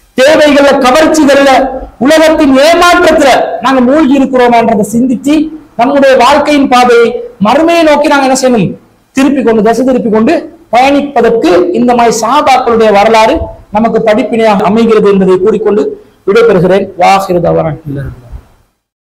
தேவைகள்ல கவர்ச்சிகள்ல உலகத்தின் ஏமாற்றத்துல நாங்க மூழ்கி இருக்கிறோம்ன்றதை சிந்திச்சு நம்முடைய வாழ்க்கையின் பாதையை மறுமையை நோக்கி நாங்க என்ன செய்யணும் திருப்பி கொண்டு தசை திருப்பி கொண்டு பயணிப்பதற்கு இந்த மாதிரி சாபாக்களுடைய வரலாறு நமக்கு படிப்பினையாக அமைகிறது என்பதை கூறிக்கொண்டு விடைபெறுகிறேன் வாஹிருதவரன்